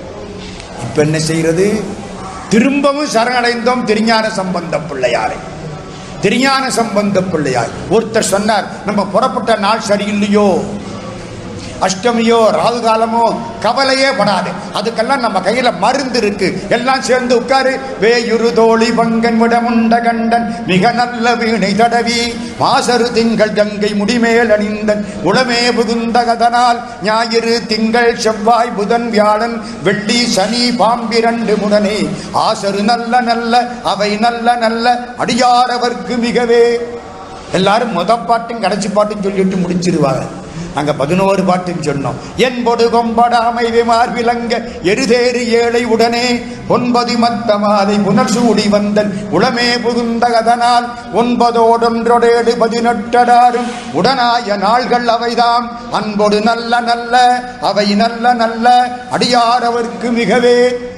இப்ப என்ன செய்யறது திரும்பவும் சரணடைந்தோம் திருஞான சம்பந்த பிள்ளையாரை திருஞான சம்பந்த பிள்ளையார் ஒருத்தர் சொன்னார் நம்ம புறப்பட்ட நாள் சரியில்லையோ அஷ்டமியோ ராகு காலமோ கவலையே படாது அதுக்கெல்லாம் நம்ம கையில மருந்து இருக்கு எல்லாம் சேர்ந்து உட்காரு வேயுரு தோழி பங்கன் விடமுண்ட கண்டன் மிக நல்ல வீணை தடவி மாசரு திங்கள் கங்கை முடிமேல் அணிந்தன் உளமே புகுந்த கதனால் ஞாயிறு திங்கள் செவ்வாய் புதன் வியாழன் வெள்ளி சனி பாம்பிரண்டு முடனே ஆசரு நல்ல நல்ல அவை நல்ல நல்ல அடியாரவர்க்கு மிகவே எல்லாரும் முத பாட்டும் கடைசி பாட்டும் சொல்லிட்டு முடிச்சிருவாங்க நாங்க பதினோரு பாட்டும் சொன்னோம் என்பொடு கொம்படாமை விமார் விளங்க எருதேறு ஏழை உடனே ஒன்பது மத்த மாலை புனர் சூடி வந்தன் உளமே புகுந்த கதனால் ஒன்பதோடொன்றொடேடு பதினெட்டடாரும் உடனாய நாள்கள் அவைதாம் அன்பொடு நல்ல நல்ல அவை நல்ல நல்ல அடியாரவர்க்கு மிகவே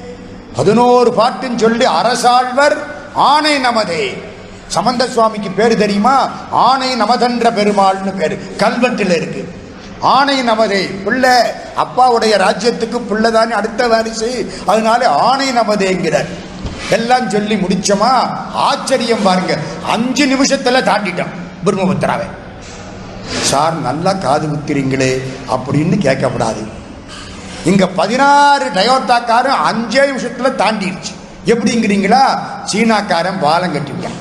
பதினோரு பாட்டும் சொல்லி அரசாழ்வர் ஆணை நமதே சம்பந்த சுவாமிக்கு பேரு தெரியுமா ஆணை நமதென்ற பெருமாள்னு பேரு கல்வெட்டில் இருக்கு ஆணை நமதே பிள்ளை அப்பாவுடைய ராஜ்யத்துக்கு பிள்ளைதானே அடுத்த வாரிசு அதனால ஆணை நமதேங்கிறார் எல்லாம் சொல்லி முடிச்சோமா ஆச்சரியம் பாருங்க அஞ்சு நிமிஷத்துல தாண்டிட்டோம் பிரம்மபுத்திராவை சார் நல்லா காது குத்துறீங்களே அப்படின்னு கேட்கப்படாது இங்க பதினாறு டயோட்டாக்காரன் அஞ்சே நிமிஷத்துல தாண்டிடுச்சு எப்படிங்கிறீங்களா சீனாக்காரன் பாலம் கட்டிவிட்டான்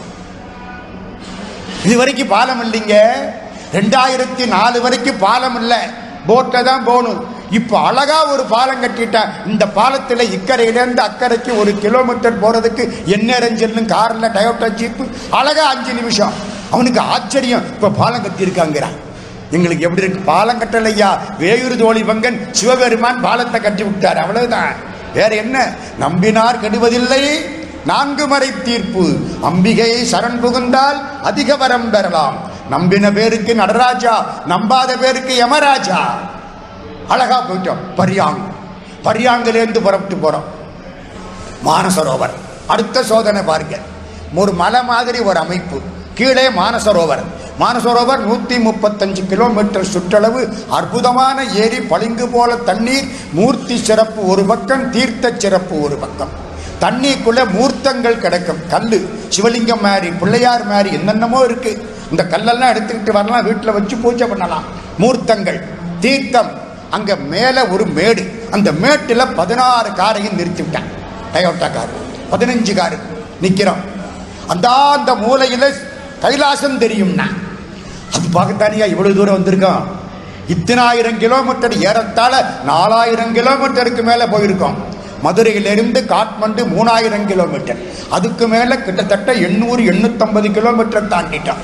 இது வரைக்கும் பாலம் இல்லைங்க ரெண்டாயிரத்தி நாலு வரைக்கும் பாலம் இல்லை போட்டில் தான் போகணும் இப்போ அழகா ஒரு பாலம் கட்டிட்டா இந்த பாலத்தில் இக்கரையிலேருந்து அக்கறைக்கு ஒரு கிலோமீட்டர் போறதுக்கு என்ன செல்லும் கார்ல டயோட்டா ஜீப்பு அழகா அஞ்சு நிமிஷம் அவனுக்கு ஆச்சரியம் இப்போ பாலம் கட்டியிருக்காங்கிறான் எங்களுக்கு எப்படி இருக்கு பாலம் கட்டலையா வேயூர் தோழி பங்கன் சிவபெருமான் பாலத்தை கட்டி விட்டார் அவ்வளவுதான் வேற என்ன நம்பினார் கெடுவதில்லை நான்கு மறை தீர்ப்பு அம்பிகையை சரண் புகுந்தால் அதிக வரம் பெறலாம் நம்பின பேருக்கு நடராஜா நம்பாத பேருக்கு யமராஜா அழகா போயிட்டோம் பரியாங் பரியாங்கிலேருந்து புறப்பட்டு போறோம் மானசரோவர் அடுத்த சோதனை பாருங்க ஒரு மலை மாதிரி ஒரு அமைப்பு கீழே மானசரோவர் மானசரோவர் நூத்தி முப்பத்தஞ்சு கிலோமீட்டர் சுற்றளவு அற்புதமான ஏரி பளிங்கு போல தண்ணீர் மூர்த்தி சிறப்பு ஒரு பக்கம் தீர்த்த சிறப்பு ஒரு பக்கம் தண்ணிக்குள்ள மூர்த்தங்கள் கிடக்கும் கல்லு சிவலிங்கம் மாதிரி பிள்ளையார் மாதிரி என்னென்னமோ இருக்கு இந்த கல்லெல்லாம் எடுத்துக்கிட்டு வரலாம் வீட்டில் வச்சு பூஜை பண்ணலாம் மூர்த்தங்கள் தீர்த்தம் அங்க மேல ஒரு மேடு அந்த மேட்டுல பதினாறு காரையும் நிறுத்தி விட்டான் டயோட்டா கார் பதினஞ்சு காரு நிக்கிறோம் அந்த அந்த மூலையில கைலாசம் தெரியும்னா அது பார்க்கத்தானியா இவ்வளவு தூரம் வந்திருக்கோம் இத்தனாயிரம் கிலோமீட்டர் ஏறத்தாழ நாலாயிரம் கிலோமீட்டருக்கு மேல போயிருக்கோம் மதுரையிலிருந்து காட்மண்டு மூணாயிரம் கிலோமீட்டர் அதுக்கு மேல கிட்டத்தட்ட எண்ணூறு எண்ணூத்தம்பது கிலோமீட்டர் தாண்டிட்டோம்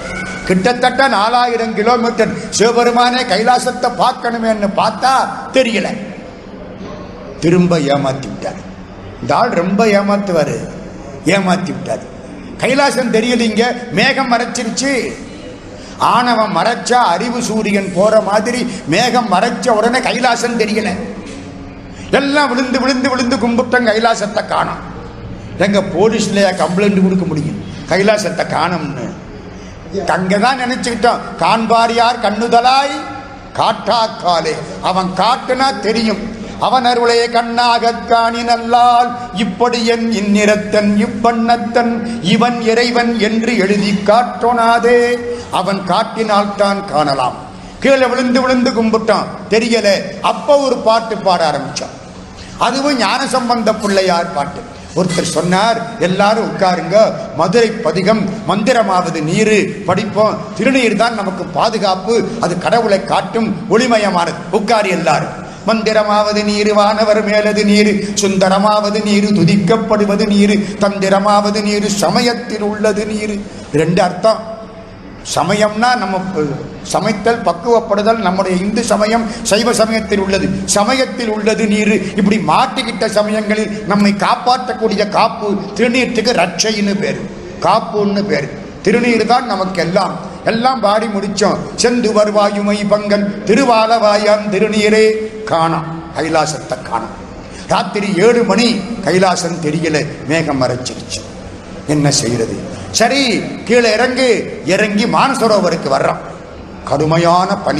கிட்டத்தட்ட நாலாயிரம் கிலோமீட்டர் சிவபெருமானே கைலாசத்தை பார்க்கணுமேன்னு பார்த்தா தெரியல திரும்ப ஏமாத்தி விட்டார் இந்த ஆள் ரொம்ப ஏமாத்துவாரு ஏமாத்தி விட்டார் கைலாசம் தெரியலீங்க மேகம் மறைச்சிருச்சு ஆணவம் மறைச்சா அறிவு சூரியன் போற மாதிரி மேகம் மறைச்ச உடனே கைலாசம் தெரியல எல்லாம் விழுந்து விழுந்து விழுந்து கும்பிட்டோம் கைலாசத்தை காணோம் எங்க போலீஸ்ல கம்ப்ளைண்ட் கொடுக்க முடியும் கைலாசத்தை காணும்னு அங்கதான் நினைச்சுக்கிட்டோம் காண்பார் யார் கண்ணுதலாய் காட்டாக்காலே அவன் காட்டுனா தெரியும் அவன் அருளே கண்ணாகக் காணி நல்லால் இப்படி என் இந்நிறத்தன் இப்பண்ணத்தன் இவன் இறைவன் என்று எழுதி காட்டோனாதே அவன் காட்டினால் தான் காணலாம் கீழே விழுந்து விழுந்து கும்பிட்டான் தெரியல அப்ப ஒரு பாட்டு பாட ஆரம்பிச்சான் அதுவும் ஞான சம்பந்த பிள்ளையார் பாட்டு ஒருத்தர் சொன்னார் எல்லாரும் உட்காருங்க மதுரை பதிகம் மந்திரமாவது நீரு படிப்போம் திருநீர் தான் நமக்கு பாதுகாப்பு அது கடவுளை காட்டும் ஒளிமயமானது உட்காரு எல்லாரும் மந்திரமாவது நீரு வானவர் மேலது நீரு சுந்தரமாவது நீரு துதிக்கப்படுவது நீரு தந்திரமாவது நீரு சமயத்தில் உள்ளது நீரு ரெண்டு அர்த்தம் சமயம்னா நம்ம ப- சமைத்தல் பக்குவப்படுதல் நம்முடைய இந்து சமயம் சைவ சமயத்தில் உள்ளது சமயத்தில் உள்ளது நீர் இப்படி மாட்டிக்கிட்ட சமயங்களில் நம்மை காப்பாற்றக்கூடிய காப்பு திருநீர்த்துக்கு ரட்சைன்னு பேர் காப்புன்னு பேர் திருநீர் தான் நமக்கு எல்லாம் எல்லாம் பாடி முடிச்சோம் செந்து வருவாயுமை பங்கன் திருவாலவாயான் திருநீரே காணாம் கைலாசத்தை காணாம் ராத்திரி ஏழு மணி கைலாசம் தெரியல மேகம் மறைச்சிருச்சு என்ன செய்யறது சரி கீழே இறங்கு இறங்கி மானசரோவருக்கு வர்றான் கடுமையான பனி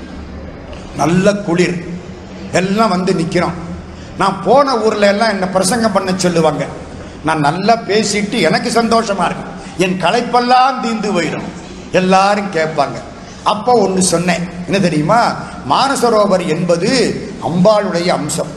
நல்ல குளிர் எல்லாம் வந்து நிற்கிறோம் நான் போன ஊர்ல எல்லாம் என்ன பிரசங்கம் பண்ண சொல்லுவாங்க நான் நல்லா பேசிட்டு எனக்கு சந்தோஷமா இருக்கும் என் களைப்பெல்லாம் தீந்து போயிடும் எல்லாரும் கேட்பாங்க அப்போ ஒன்று சொன்னேன் என்ன தெரியுமா மானசரோவர் என்பது அம்பாளுடைய அம்சம்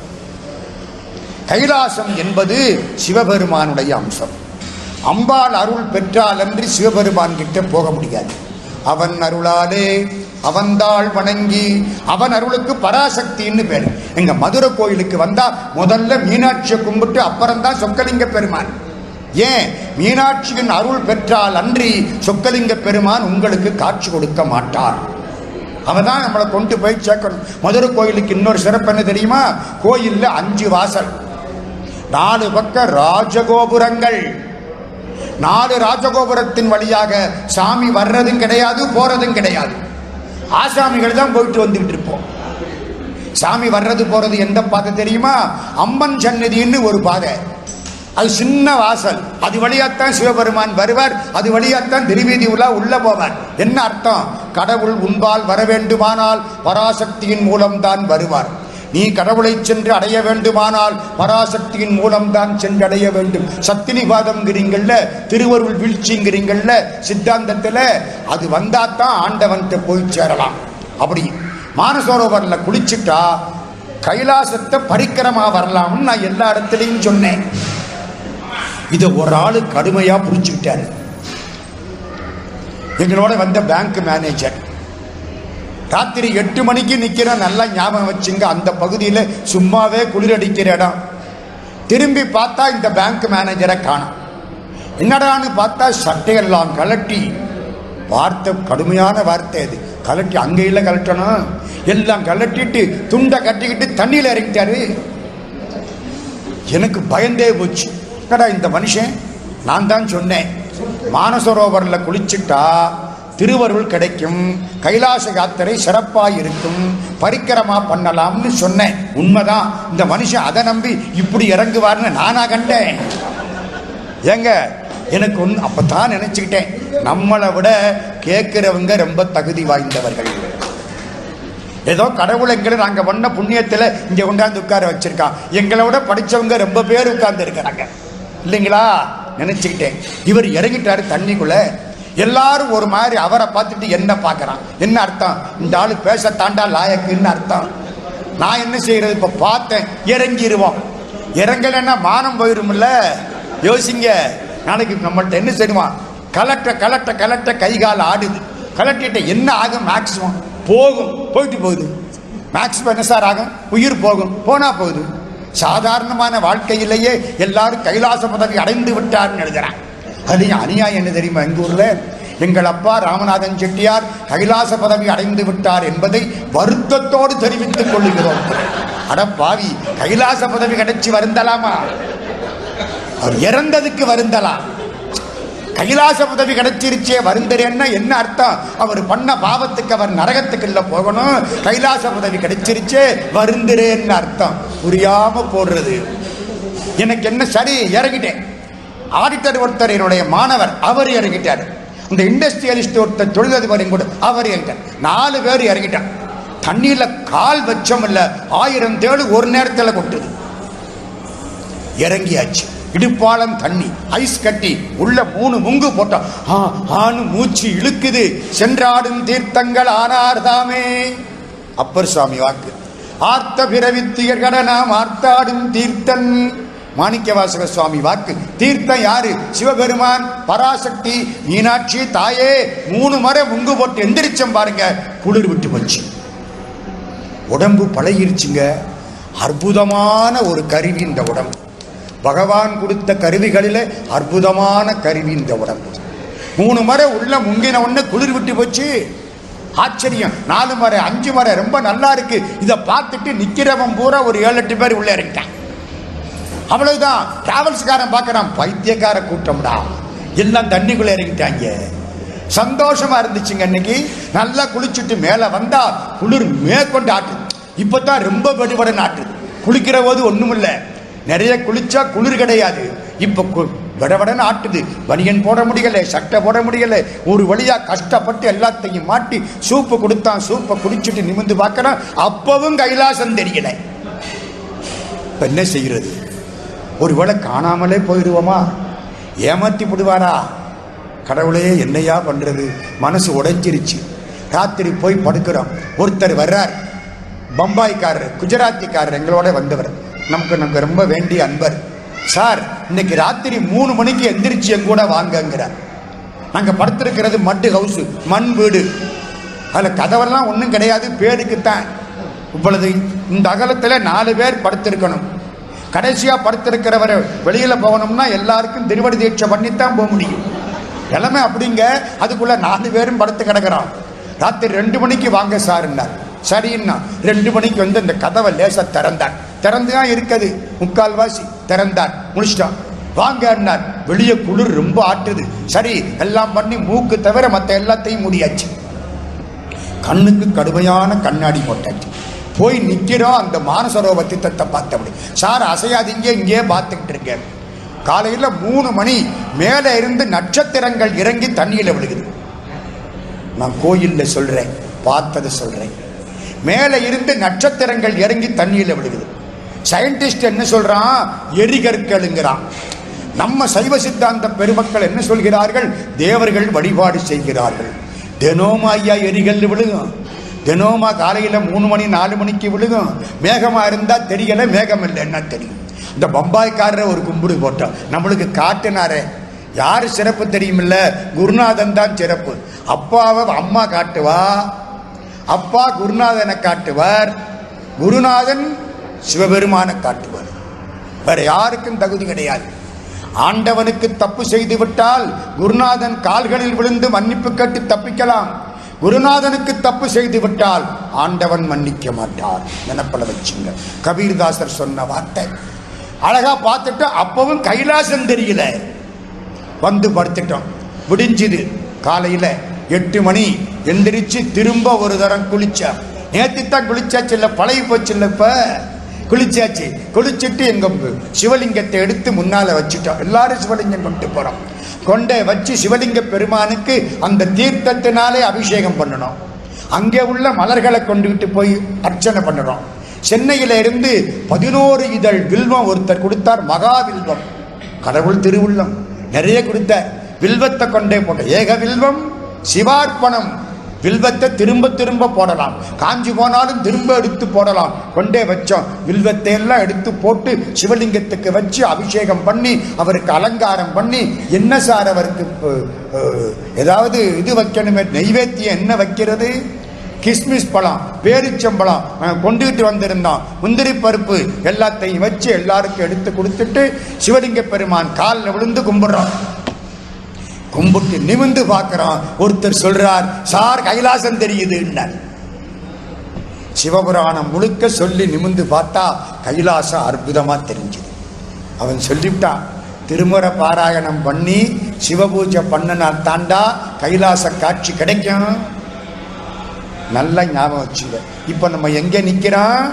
கைலாசம் என்பது சிவபெருமானுடைய அம்சம் அம்பாள் அருள் பெற்றாலன்றி சிவபெருமான் கிட்ட போக முடியாது அவன் அருளாலே அவன்தாள் வணங்கி அவன் அருளுக்கு பராசக்தின்னு பேர் எங்க மதுரை கோயிலுக்கு வந்தா முதல்ல மீனாட்சியை கும்பிட்டு அப்புறம்தான் சொக்கலிங்க பெருமான் ஏன் மீனாட்சியின் அருள் பெற்றால் அன்றி சொக்கலிங்க பெருமான் உங்களுக்கு காட்சி கொடுக்க மாட்டார் அவன் தான் நம்மளை கொண்டு போய் சேர்க்கணும் மதுரை கோயிலுக்கு இன்னொரு சிறப்பு என்ன தெரியுமா கோயில்ல அஞ்சு வாசல் நாலு பக்க ராஜகோபுரங்கள் நாலு ராஜகோபுரத்தின் வழியாக சாமி வர்றதும் கிடையாது போறதும் கிடையாது ஆசாமிகள் தான் போயிட்டு வந்துட்டு இருப்போம் சாமி வர்றது போறது எந்த பாதை தெரியுமா அம்மன் சன்னதின்னு ஒரு பாதை அது சின்ன வாசல் அது வழியாத்தான் சிவபெருமான் வருவார் அது வழியாத்தான் திருவீதி உலா உள்ள போவார் என்ன அர்த்தம் கடவுள் உன்பால் வர வேண்டுமானால் பராசக்தியின் மூலம்தான் வருவார் நீ கடவுளை சென்று அடைய வேண்டுமானால் பராசக்தியின் மூலம்தான் சென்று அடைய வேண்டும் சத்தினிவாதம்ங்கிறீங்கள்ல திருவருள் வீழ்ச்சிங்கிறீங்கள்ல சித்தாந்தத்துல அது வந்தாதான் ஆண்டவன்கிட்ட போய் சேரலாம் அப்படி மானசரோவர்ல குளிச்சுட்டா கைலாசத்தை பரிக்கிரமா வரலாம்னு நான் எல்லா இடத்துலையும் சொன்னேன் இதை ஒரு ஆளு கடுமையா புரிஞ்சுக்கிட்டாரு எங்களோட வந்த பேங்க் மேனேஜர் ராத்திரி எட்டு மணிக்கு நிக்கிற நல்லா ஞாபகம் வச்சுங்க அந்த பகுதியில் சும்மாவே குளிரடிக்கிற இடம் திரும்பி பார்த்தா இந்த பேங்க் மேனேஜரை காணோம் என்னடான்னு பார்த்தா சட்டையெல்லாம் கலட்டி வார்த்தை கடுமையான வார்த்தை அது கலட்டி அங்கே கலட்டணும் எல்லாம் கலட்டிட்டு துண்டை கட்டிக்கிட்டு தண்ணியில் இறங்கிட்டாரு எனக்கு பயந்தே போச்சு கடா இந்த மனுஷன் நான் தான் சொன்னேன் மானசரோவரில் குளிச்சுட்டா திருவருள் கிடைக்கும் கைலாச யாத்திரை சிறப்பாக இருக்கும் பரிக்கிரமா பண்ணலாம்னு சொன்னேன் உண்மைதான் இந்த மனுஷன் அதை நம்பி இப்படி இறங்குவார்னு நானா கண்டேன் ஏங்க எனக்கு ஒன்று அப்போ தான் நினச்சிக்கிட்டேன் நம்மளை விட கேட்குறவங்க ரொம்ப தகுதி வாய்ந்தவர்கள் ஏதோ கடவுள் எங்களை நாங்கள் பண்ண புண்ணியத்தில் இங்கே கொண்டாந்து உட்கார வச்சிருக்கான் எங்களை விட படித்தவங்க ரொம்ப பேர் உட்கார்ந்து இருக்கிறாங்க இல்லைங்களா நினச்சிக்கிட்டேன் இவர் இறங்கிட்டாரு தண்ணிக்குள்ள எல்லாரும் ஒரு மாதிரி அவரை பார்த்துட்டு என்ன பார்க்கறான் என்ன அர்த்தம் இந்த ஆளு பேச தாண்டா லாயக்குன்னு அர்த்தம் நான் என்ன செய்யறது இப்போ பார்த்தேன் இறங்கிடுவோம் இறங்கலைன்னா மானம் போயிரும்ல யோசிங்க நாளைக்கு நம்மள்ட்ட என்ன செய்வான் கலட்ட கலட்ட கலட்ட கை கால் ஆடுது கலட்டிட்ட என்ன ஆகும் மேக்சிமம் போகும் போயிட்டு போகுது மேக்சிமம் என்ன சார் ஆகும் உயிர் போகும் போனா போகுது சாதாரணமான வாழ்க்கையிலேயே எல்லாரும் கைலாச பதவி அடைந்து விட்டார்னு எழுதுறான் அதுலயும் அநியாயம் என்ன தெரியுமா எங்க ஊர்ல எங்கள் அப்பா ராமநாதன் செட்டியார் கைலாச பதவி அடைந்து விட்டார் என்பதை வருத்தத்தோடு தெரிவித்துக் கொள்ளுகிறோம் அட பாவி கைலாச பதவி கிடைச்சி வருந்தலாமா அவர் இறந்ததுக்கு வருந்தலாம் கைலாச உதவி கிடைச்சிருச்சே வருந்தரேன்னா என்ன அர்த்தம் அவர் பண்ண பாவத்துக்கு அவர் நரகத்துக்கு இல்ல போகணும் கைலாச உதவி கிடைச்சிருச்சே வருந்துறேன்னு அர்த்தம் புரியாம போடுறது எனக்கு என்ன சரி இறங்கிட்டேன் ஆடிட்டர் ஒருத்தர் என்னுடைய மாணவர் அவர் இறங்கிட்டார் இந்த இண்டஸ்ட்ரியலிஸ்ட் ஒருத்தர் தொழிலதிபரையும் கூட அவர் இறங்கிட்டார் நாலு பேர் இறங்கிட்டார் தண்ணியில கால் வச்சம் இல்ல ஆயிரம் தேடு ஒரு நேரத்தில் கொட்டுது இறங்கியாச்சு இடுப்பாலம் தண்ணி ஐஸ் கட்டி உள்ள மூணு முங்கு போட்டோம் ஆ ஆணு மூச்சு இழுக்குது சென்றாடும் தீர்த்தங்கள் ஆனார்தாமே அப்பர் சுவாமி வாக்கு ஆர்த்த பிறவித்தியர் கடனாம் ஆர்த்தாடும் தீர்த்தன் மாணிக்கவாசக சுவாமி வாக்கு தீர்த்தம் யாரு சிவபெருமான் பராசக்தி மீனாட்சி தாயே மூணு முறை முங்கு போட்டு எந்திரிச்சம் பாருங்க குளிர் விட்டு போச்சு உடம்பு பழகிருச்சுங்க அற்புதமான ஒரு கருவி இந்த உடம்பு பகவான் கொடுத்த கருவிகளில் அற்புதமான கருவி இந்த உடம்பு மூணு முறை உள்ள முங்கின உடனே குளிர் விட்டு போச்சு ஆச்சரியம் நாலு முறை அஞ்சு முறை ரொம்ப நல்லா இருக்கு இதை பார்த்துட்டு நிக்கிறவன் பூரா ஒரு ஏழு எட்டு பேர் உள்ள இறங்கிட்டான் அவ்வளவுதான் டிராவல்ஸ்காரன் பார்க்கறான் பைத்தியக்கார கூட்டம்டா எல்லாம் தண்ணிக்குள்ள இறங்கிட்டாங்க சந்தோஷமா இருந்துச்சுங்க அன்னைக்கு நல்லா குளிச்சுட்டு மேல வந்தா குளிர் மேற்கொண்டு ஆட்டுது இப்பதான் ரொம்ப வெடுவடன் ஆட்டுது குளிக்கிற போது ஒண்ணுமில்ல நிறைய குளிச்சா குளிர் கிடையாது இப்ப கு- விடவிடன்னு ஆட்டுது பனியன் போட முடியல சட்டை போட முடியல ஒரு வழியா கஷ்டப்பட்டு எல்லாத்தையும் மாட்டி சூப்பு கொடுத்தான் சூப்பை குடிச்சிட்டு நிமிந்து பார்க்கறான் அப்பவும் கைலாசம் தெரியல இப்ப என்ன செய்கிறது ஒருவேளை காணாமலே போயிடுவோமா ஏமாத்தி விடுவாரா கடவுளே என்னையா பண்றது மனசு உடைஞ்சிருச்சு ராத்திரி போய் படுக்கிறோம் ஒருத்தர் வர்றார் பம்பாய்க்காரர் குஜராத்திக்காரர் எங்களோட வந்தவர் நமக்கு நமக்கு ரொம்ப வேண்டிய அன்பர் சார் இன்னைக்கு ராத்திரி மூணு மணிக்கு எந்திரிச்சு என் கூட வாங்கங்கிறார் நாங்க படுத்திருக்கிறது மட்டு ஹவுஸ் மண் வீடு அதில் கதவெல்லாம் ஒன்றும் கிடையாது பேருக்குத்தான் இவ்வளவு இந்த அகலத்தில் நாலு பேர் படுத்திருக்கணும் கடைசியா படுத்திருக்கிறவரை வெளியில போகணும்னா எல்லாருக்கும் திருவடி தீட்சை பண்ணித்தான் போக முடியும் எல்லாமே அப்படிங்க அதுக்குள்ள நாலு பேரும் படுத்து கிடக்குறோம் ராத்திரி ரெண்டு மணிக்கு வாங்க சார்ன்னார் சரின்னா ரெண்டு மணிக்கு வந்து இந்த கதவை லேசா திறந்தார் திறந்து தான் இருக்குது முக்கால்வாசி திறந்தார் முடிச்சிட்டான் வாங்கன்னார் வெளியே குளிர் ரொம்ப ஆட்டுது சரி எல்லாம் பண்ணி மூக்கு தவிர மற்ற எல்லாத்தையும் முடியாச்சு கண்ணுக்கு கடுமையான கண்ணாடி போட்டாச்சு போய் நிக்கிறோம் அந்த மானசரோவ திட்டத்தை பார்த்தபடி சார் அசையாதீங்க இங்கே பார்த்துக்கிட்டு இருக்கேன் காலையில் மூணு மணி மேலே இருந்து நட்சத்திரங்கள் இறங்கி தண்ணியில் விழுகுது நான் கோயில்ல சொல்றேன் பார்த்ததை சொல்றேன் மேலே இருந்து நட்சத்திரங்கள் இறங்கி தண்ணியில் விழுகுது சயின்டிஸ்ட் என்ன சொல்றான் எரிகற்களுங்கிறான் நம்ம சைவ சித்தாந்த பெருமக்கள் என்ன சொல்கிறார்கள் தேவர்கள் வழிபாடு செய்கிறார்கள் தினோமா ஐயா எரிகல் விழுகும் தினோமா காலையில் மூணு மணி நாலு மணிக்கு விழுகும் மேகமா இருந்தா தெரியல மேகம் இல்லைன்னா தெரியும் இந்த பம்பாய்க்காரரை ஒரு கும்பிடு போட்டோம் நம்மளுக்கு காட்டுனாரே யார் சிறப்பு தெரியுமில்ல குருநாதன் தான் சிறப்பு அப்பாவை அம்மா காட்டுவா அப்பா குருநாதனை காட்டுவார் குருநாதன் சிவபெருமானை காட்டுவார் வேற யாருக்கும் தகுதி கிடையாது ஆண்டவனுக்கு தப்பு செய்து விட்டால் குருநாதன் கால்களில் விழுந்து மன்னிப்பு கேட்டு தப்பிக்கலாம் குருநாதனுக்கு தப்பு செய்து விட்டால் ஆண்டவன் மன்னிக்க மாட்டார் நினப்பட வச்சுங்க கபீர்தாசர் சொன்ன வார்த்தை அழகா பார்த்துட்டு அப்பவும் கைலாசம் தெரியல வந்து படுத்துட்டோம் விடிஞ்சுது காலையில் எட்டு மணி எந்திரிச்சு திரும்ப ஒரு தரம் குளிச்சா நேற்று தான் குளிச்சாச்சு இல்லை பழகி போச்சு இல்லை இப்போ குளிச்சாச்சு குளிச்சுட்டு எங்க சிவலிங்கத்தை எடுத்து முன்னால வச்சுட்டோம் எல்லாரும் சிவலிங்கம் கொண்டு போறோம் கொண்டே வச்சு சிவலிங்க பெருமானுக்கு அந்த தீர்த்தத்தினாலே அபிஷேகம் பண்ணணும் அங்கே உள்ள மலர்களை கொண்டுகிட்டு போய் அர்ச்சனை பண்ணுறோம் சென்னையில இருந்து பதினோரு இதழ் வில்வம் ஒருத்தர் கொடுத்தார் மகா வில்வம் கடவுள் திருவுள்ளம் நிறைய கொடுத்தார் வில்வத்தை கொண்டே போட்ட ஏக வில்வம் சிவார்ப்பணம் வில்வத்தை திரும்ப திரும்ப போடலாம் காஞ்சி போனாலும் திரும்ப எடுத்து போடலாம் கொண்டே வச்சோம் வில்வத்தை எல்லாம் எடுத்து போட்டு சிவலிங்கத்துக்கு வச்சு அபிஷேகம் பண்ணி அவருக்கு அலங்காரம் பண்ணி என்ன சார் அவருக்கு அஹ், அஹ், ஏதாவது இது வைக்கணுமே நெய்வேத்தியம் என்ன வைக்கிறது கிஸ்மிஸ் பழம் பேரிச்சம்பழம் அஹ், கொண்டுகிட்டு வந்திருந்தோம் முந்திரி பருப்பு எல்லாத்தையும் வச்சு எல்லாருக்கும் எடுத்து கொடுத்துட்டு சிவலிங்க பெருமான் காலில் விழுந்து கும்பிடுறோம் கும்பிட்டு நிமிந்து பார்க்கிறோம் ஒருத்தர் சொல்றார் சார் கைலாசம் தெரியுதுன்னார் சிவபுராணம் முழுக்க சொல்லி நிமிந்து பார்த்தா கைலாசம் அற்புதமா தெரிஞ்சுது அவன் சொல்லிவிட்டான் திருமுறை பாராயணம் பண்ணி சிவபூஜை பண்ணினா தாண்டா கைலாச காட்சி கிடைக்கும் நல்ல ஞாபகம் வச்சுங்க இப்ப நம்ம எங்க நிக்கிறோம்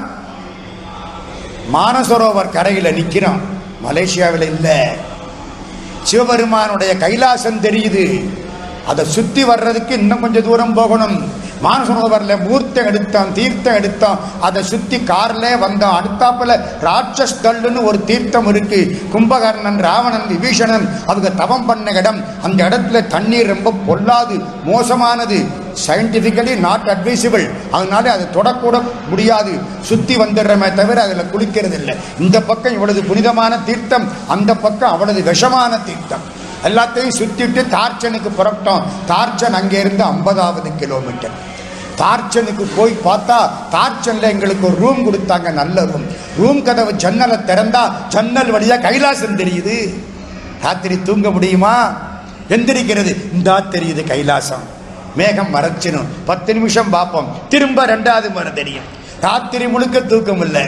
மானசரோவர் கரையில நிக்கிறோம் மலேசியாவில் இல்லை சிவபெருமானுடைய கைலாசம் தெரியுது அதை சுத்தி வர்றதுக்கு இன்னும் கொஞ்சம் தூரம் போகணும் மானசரோவர்ல மூர்த்தம் எடுத்தோம் தீர்த்தம் எடுத்தோம் அதை சுத்தி கார்ல வந்தோம் அடுத்தாப்புல ராட்சஸ் தள்ளுன்னு ஒரு தீர்த்தம் இருக்கு கும்பகர்ணன் ராவணன் விபீஷணன் அவங்க தவம் பண்ண இடம் அந்த இடத்துல தண்ணீர் ரொம்ப பொல்லாது மோசமானது சயின்டிபிக்கலி நாட் அட்வைசபிள் அதனால அதை தொடக்கூட முடியாது சுத்தி வந்துடுறமே தவிர அதில் குளிக்கிறது இல்லை இந்த பக்கம் இவ்வளவு புனிதமான தீர்த்தம் அந்த பக்கம் அவ்வளவு விஷமான தீர்த்தம் எல்லாத்தையும் சுத்திட்டு தார்ச்சனுக்கு புறப்பட்டோம் தார்ச்சன் அங்கே இருந்து ஐம்பதாவது கிலோமீட்டர் தார்ச்சனுக்கு போய் பார்த்தா தார்ச்சன்ல எங்களுக்கு ஒரு ரூம் கொடுத்தாங்க நல்ல ரூம் ரூம் கதவு ஜன்னலை திறந்தா ஜன்னல் வழியா கைலாசம் தெரியுது ராத்திரி தூங்க முடியுமா எந்திரிக்கிறது இந்தா தெரியுது கைலாசம் மேகம் மறைச்சிடும் பத்து நிமிஷம் பார்ப்போம் திரும்ப ரெண்டாவது முறை தெரியும் ராத்திரி முழுக்க தூக்கம் இல்லை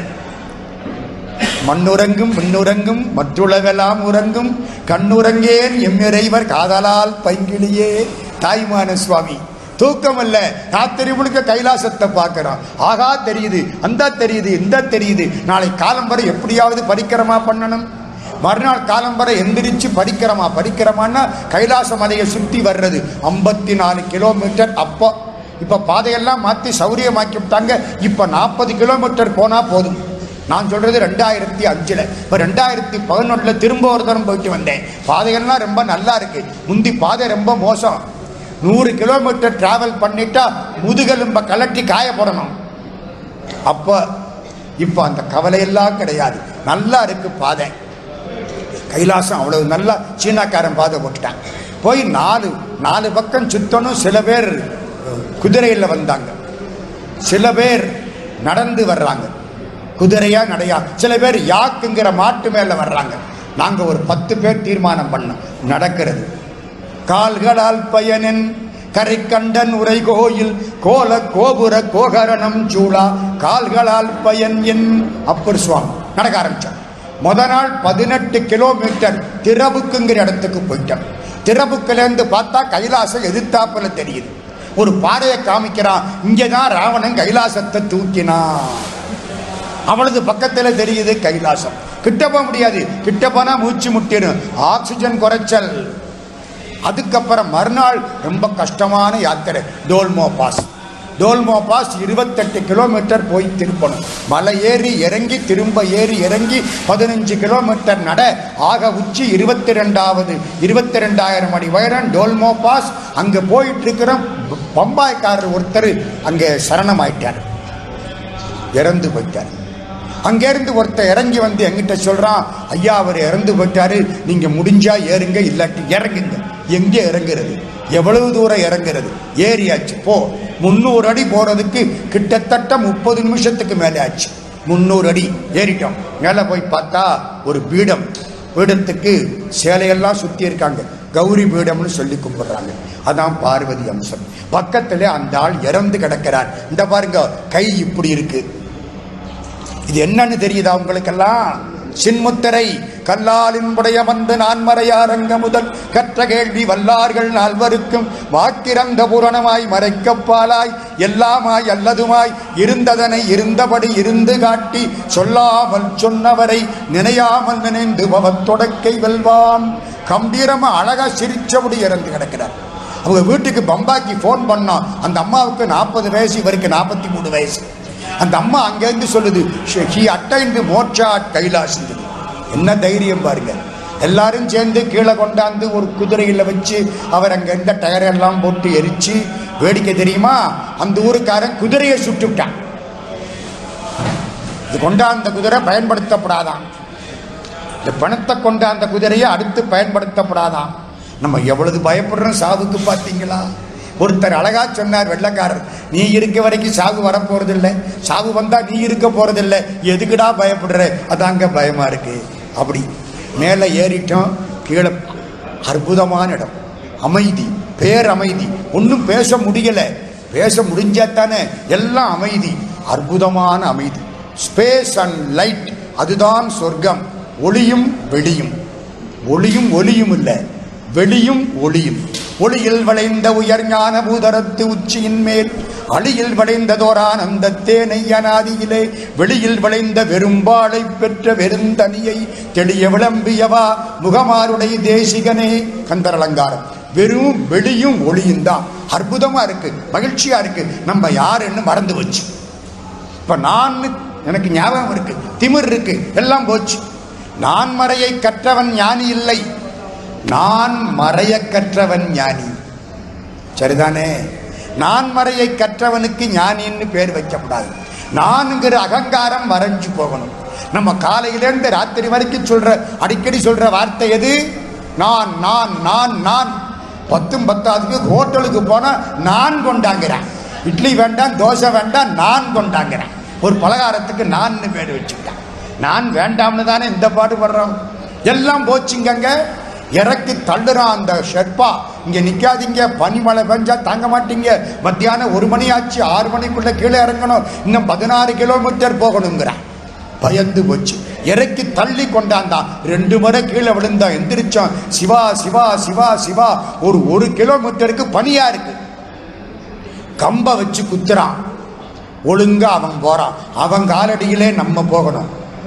மண்ணுறங்கும் விண்ணுறங்கும் மற்றுளவெல்லாம் உறங்கும் கண்ணுறங்கேன் எம்மிறைவர் காதலால் பைங்கிளியே தாய்மான சுவாமி தூக்கம் இல்ல ராத்திரி முழுக்க கைலாசத்தை பார்க்கிறோம் ஆகா தெரியுது அந்த தெரியுது இந்த தெரியுது நாளை காலம் வரை எப்படியாவது பரிக்கிரமா பண்ணணும் மறுநாள் காலம் வரை எந்திரிச்சு படிக்கிறோமா படிக்கிறோமான்னா கைலாச மலையை சுத்தி வர்றது ஐம்பத்தி நாலு கிலோமீட்டர் அப்போ இப்ப பாதையெல்லாம் மாத்தி சௌரியமாக்கி விட்டாங்க இப்ப நாற்பது கிலோமீட்டர் போனா போதும் நான் சொல்றது ரெண்டாயிரத்தி அஞ்சுல இப்ப ரெண்டாயிரத்தி பதினொன்னுல திரும்ப ஒரு தரம் போயிட்டு வந்தேன் பாதைகள்லாம் ரொம்ப நல்லா இருக்கு முந்தி பாதை ரொம்ப மோசம் நூறு கிலோமீட்டர் டிராவல் பண்ணிட்டா முதுகெலும்ப கலட்டி காய போடணும் அப்ப இப்ப அந்த கவலையெல்லாம் கிடையாது நல்லா இருக்கு பாதை கைலாசம் அவ்வளவு நல்லா சீனாக்காரன் பாதை போட்டுட்டான் போய் நாலு நாலு பக்கம் சுத்தணும் சில பேர் குதிரையில் வந்தாங்க சில பேர் நடந்து வர்றாங்க குதிரையா நடையா சில பேர் யாக்குங்கிற மாட்டு மேல வர்றாங்க நாங்க ஒரு பத்து பேர் தீர்மானம் பண்ணோம் நடக்கிறது கால்களால் பயனின் கரைக்கண்டன் உரை கோயில் கோல கோபுர கோகரணம் சூளா கால்களால் பயன் என் அப்பர் சுவாமி நடக்க ஆரம்பிச்சோம் முத நாள் பதினெட்டு கிலோமீட்டர் திரபுக்குங்கிற இடத்துக்கு போயிட்டோம் திரபுக்குலேருந்து பார்த்தா கைலாசம் எதிர்த்தாப்புல தெரியுது ஒரு பாறையை காமிக்கிறான் இங்கதான் ராவணன் கைலாசத்தை தூக்கினான் அவளது பக்கத்துல தெரியுது கைலாசம் கிட்ட போக முடியாது கிட்ட போனா மூச்சு முட்டிடும் ஆக்சிஜன் குறைச்சல் அதுக்கப்புறம் மறுநாள் ரொம்ப கஷ்டமான யாத்திரை டோல்மோ பாஸ் டோல்மோ பாஸ் இருபத்தெட்டு கிலோமீட்டர் போய் திருப்பணும் மலை ஏறி இறங்கி திரும்ப ஏறி இறங்கி பதினஞ்சு கிலோமீட்டர் நட ஆக உச்சி இருபத்தி ரெண்டாவது இருபத்தி ரெண்டாயிரம் அடி உயரம் டோல்மோ பாஸ் அங்கே போயிட்டு இருக்கிற பம்பாய்க்காரர் ஒருத்தர் அங்கே சரணமாயிட்டார் இறந்து போயிட்டார் அங்கேருந்து ஒருத்தர் இறங்கி வந்து எங்கிட்ட சொல்றான் ஐயா அவர் இறந்து போயிட்டாரு நீங்க முடிஞ்சா ஏறுங்க இல்லாட்டி இறங்குங்க எங்கே இறங்குறது எவ்வளவு தூரம் இறங்குறது ஏறியாச்சு போ முந்நூறு அடி போறதுக்கு கிட்டத்தட்ட முப்பது நிமிஷத்துக்கு மேலே ஆச்சு முந்நூறு அடி ஏறிட்டோம் மேலே போய் பார்த்தா ஒரு பீடம் பீடத்துக்கு சேலையெல்லாம் சுத்தி இருக்காங்க கௌரி பீடம்னு சொல்லி கும்பிடுறாங்க அதான் பார்வதி அம்சம் பக்கத்துல அந்த ஆள் இறந்து கிடக்கிறார் இந்த பாருங்க கை இப்படி இருக்கு இது என்னன்னு தெரியுதா உங்களுக்கெல்லாம் சின்முத்திரை கல்லாலின் புடைய வந்து நான்மறையாரங்க முதல் கற்ற கேள்வி வல்லார்கள் நால்வருக்கும் வாக்கிறந்த புரணமாய் மறைக்கப்பாலாய் எல்லாமாய் அல்லதுமாய் இருந்ததனை இருந்தபடி இருந்து காட்டி சொல்லாமல் சொன்னவரை நினையாமல் நினைந்து பவத்தொடக்கை வெல்வான் கம்பீரமா அழகா சிரிச்சபடி இறந்து கிடக்கிறார் அவங்க வீட்டுக்கு பம்பாக்கி ஃபோன் பண்ணோம் அந்த அம்மாவுக்கு நாற்பது வயசு இவருக்கு நாற்பத்தி மூணு வயசு அந்த அம்மா அங்கேருந்து சொல்லுது ஹி அட்டைந்து மோட்சா கைலாஸ் என்ன தைரியம் பாருங்க எல்லாரும் சேர்ந்து கீழே கொண்டாந்து ஒரு குதிரையில் வச்சு அவர் அங்கே இருந்த டயர் எல்லாம் போட்டு எரிச்சு வேடிக்கை தெரியுமா அந்த ஊருக்காரன் குதிரையை சுட்டு விட்டான் இது கொண்டாந்த குதிரை பயன்படுத்தப்படாதான் இந்த பணத்தை கொண்ட அந்த குதிரையை அடுத்து பயன்படுத்தப்படாதான் நம்ம எவ்வளவு பயப்படுறோம் சாவுக்கு பார்த்தீங்களா ஒருத்தர் அழகா சொன்னார் வெள்ளக்காரர் நீ இருக்க வரைக்கும் சாவு வரப்போறது இல்லை சாவு வந்தா நீ இருக்க போறதில்லை எதுக்குடா பயப்படுற அதாங்க பயமா இருக்கு அப்படி மேலே ஏறிட்டோம் கீழே அற்புதமான இடம் அமைதி பேரமைதி ஒன்றும் பேச முடியல பேச முடிஞ்சாத்தானே எல்லாம் அமைதி அற்புதமான அமைதி ஸ்பேஸ் அண்ட் லைட் அதுதான் சொர்க்கம் ஒளியும் வெளியும் ஒளியும் ஒளியும் இல்லை வெளியும் ஒளியும் ஒளியில் வளைந்த உயர் ஞான பூதரத்து உச்சியின் மேல் அழியில் வளைந்ததோரானந்த தேனை அனாதியிலே வெளியில் வளைந்த வெறும்பாளை பெற்ற வெறுந்தனியை தெளிய விளம்பியவா முகமாருடைய தேசிகனே கந்தர் அலங்காரம் வெறும் வெளியும் ஒளியும் தான் அற்புதமா இருக்கு மகிழ்ச்சியா இருக்கு நம்ம யாருன்னு மறந்து வச்சு இப்ப நான் எனக்கு ஞாபகம் இருக்கு திமிர் இருக்கு எல்லாம் போச்சு நான் மறையை கற்றவன் ஞானி இல்லை நான் மறைய கற்றவன் ஞானி சரிதானே நான் மறையை கற்றவனுக்கு ஞானின்னு பேர் வைக்கப்படாது நான்கிற அகங்காரம் மறைஞ்சு போகணும் நம்ம காலையிலேருந்து ராத்திரி வரைக்கும் சொல்ற அடிக்கடி சொல்ற வார்த்தை எது நான் நான் நான் நான் பத்தும் பத்தாவதுக்கு ஹோட்டலுக்கு போனால் நான் கொண்டாங்கிறேன் இட்லி வேண்டாம் தோசை வேண்டாம் நான் கொண்டாங்கிறேன் ஒரு பலகாரத்துக்கு நான்னு பேர் வச்சுக்கிட்டேன் நான் வேண்டாம்னு தானே இந்த பாடு படுறோம் எல்லாம் போச்சுங்கங்க இறக்கி தள்ளுறான் அந்த ஷெர்பா இங்க நிக்காதீங்க பனிமழை பெஞ்சா தாங்க மாட்டீங்க மத்தியானம் ஒரு மணி ஆச்சு ஆறு மணிக்குள்ள கீழே இறங்கணும் இன்னும் பதினாறு கிலோமீட்டர் போகணுங்கிறான் பயந்து போச்சு இறக்கி தள்ளி கொண்டாந்தான் ரெண்டு முறை கீழே விழுந்தான் எந்திரிச்சான் சிவா சிவா சிவா சிவா ஒரு ஒரு கிலோமீட்டருக்கு பனியா இருக்கு கம்ப வச்சு குத்துறான் ஒழுங்கா அவன் போறான் அவன் காலடியிலே நம்ம போகணும்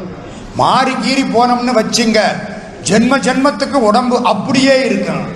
மாறி கீறி போனோம்னு வச்சுங்க ஜென்ம ஜென்மத்துக்கு உடம்பு அப்படியே இருக்கணும்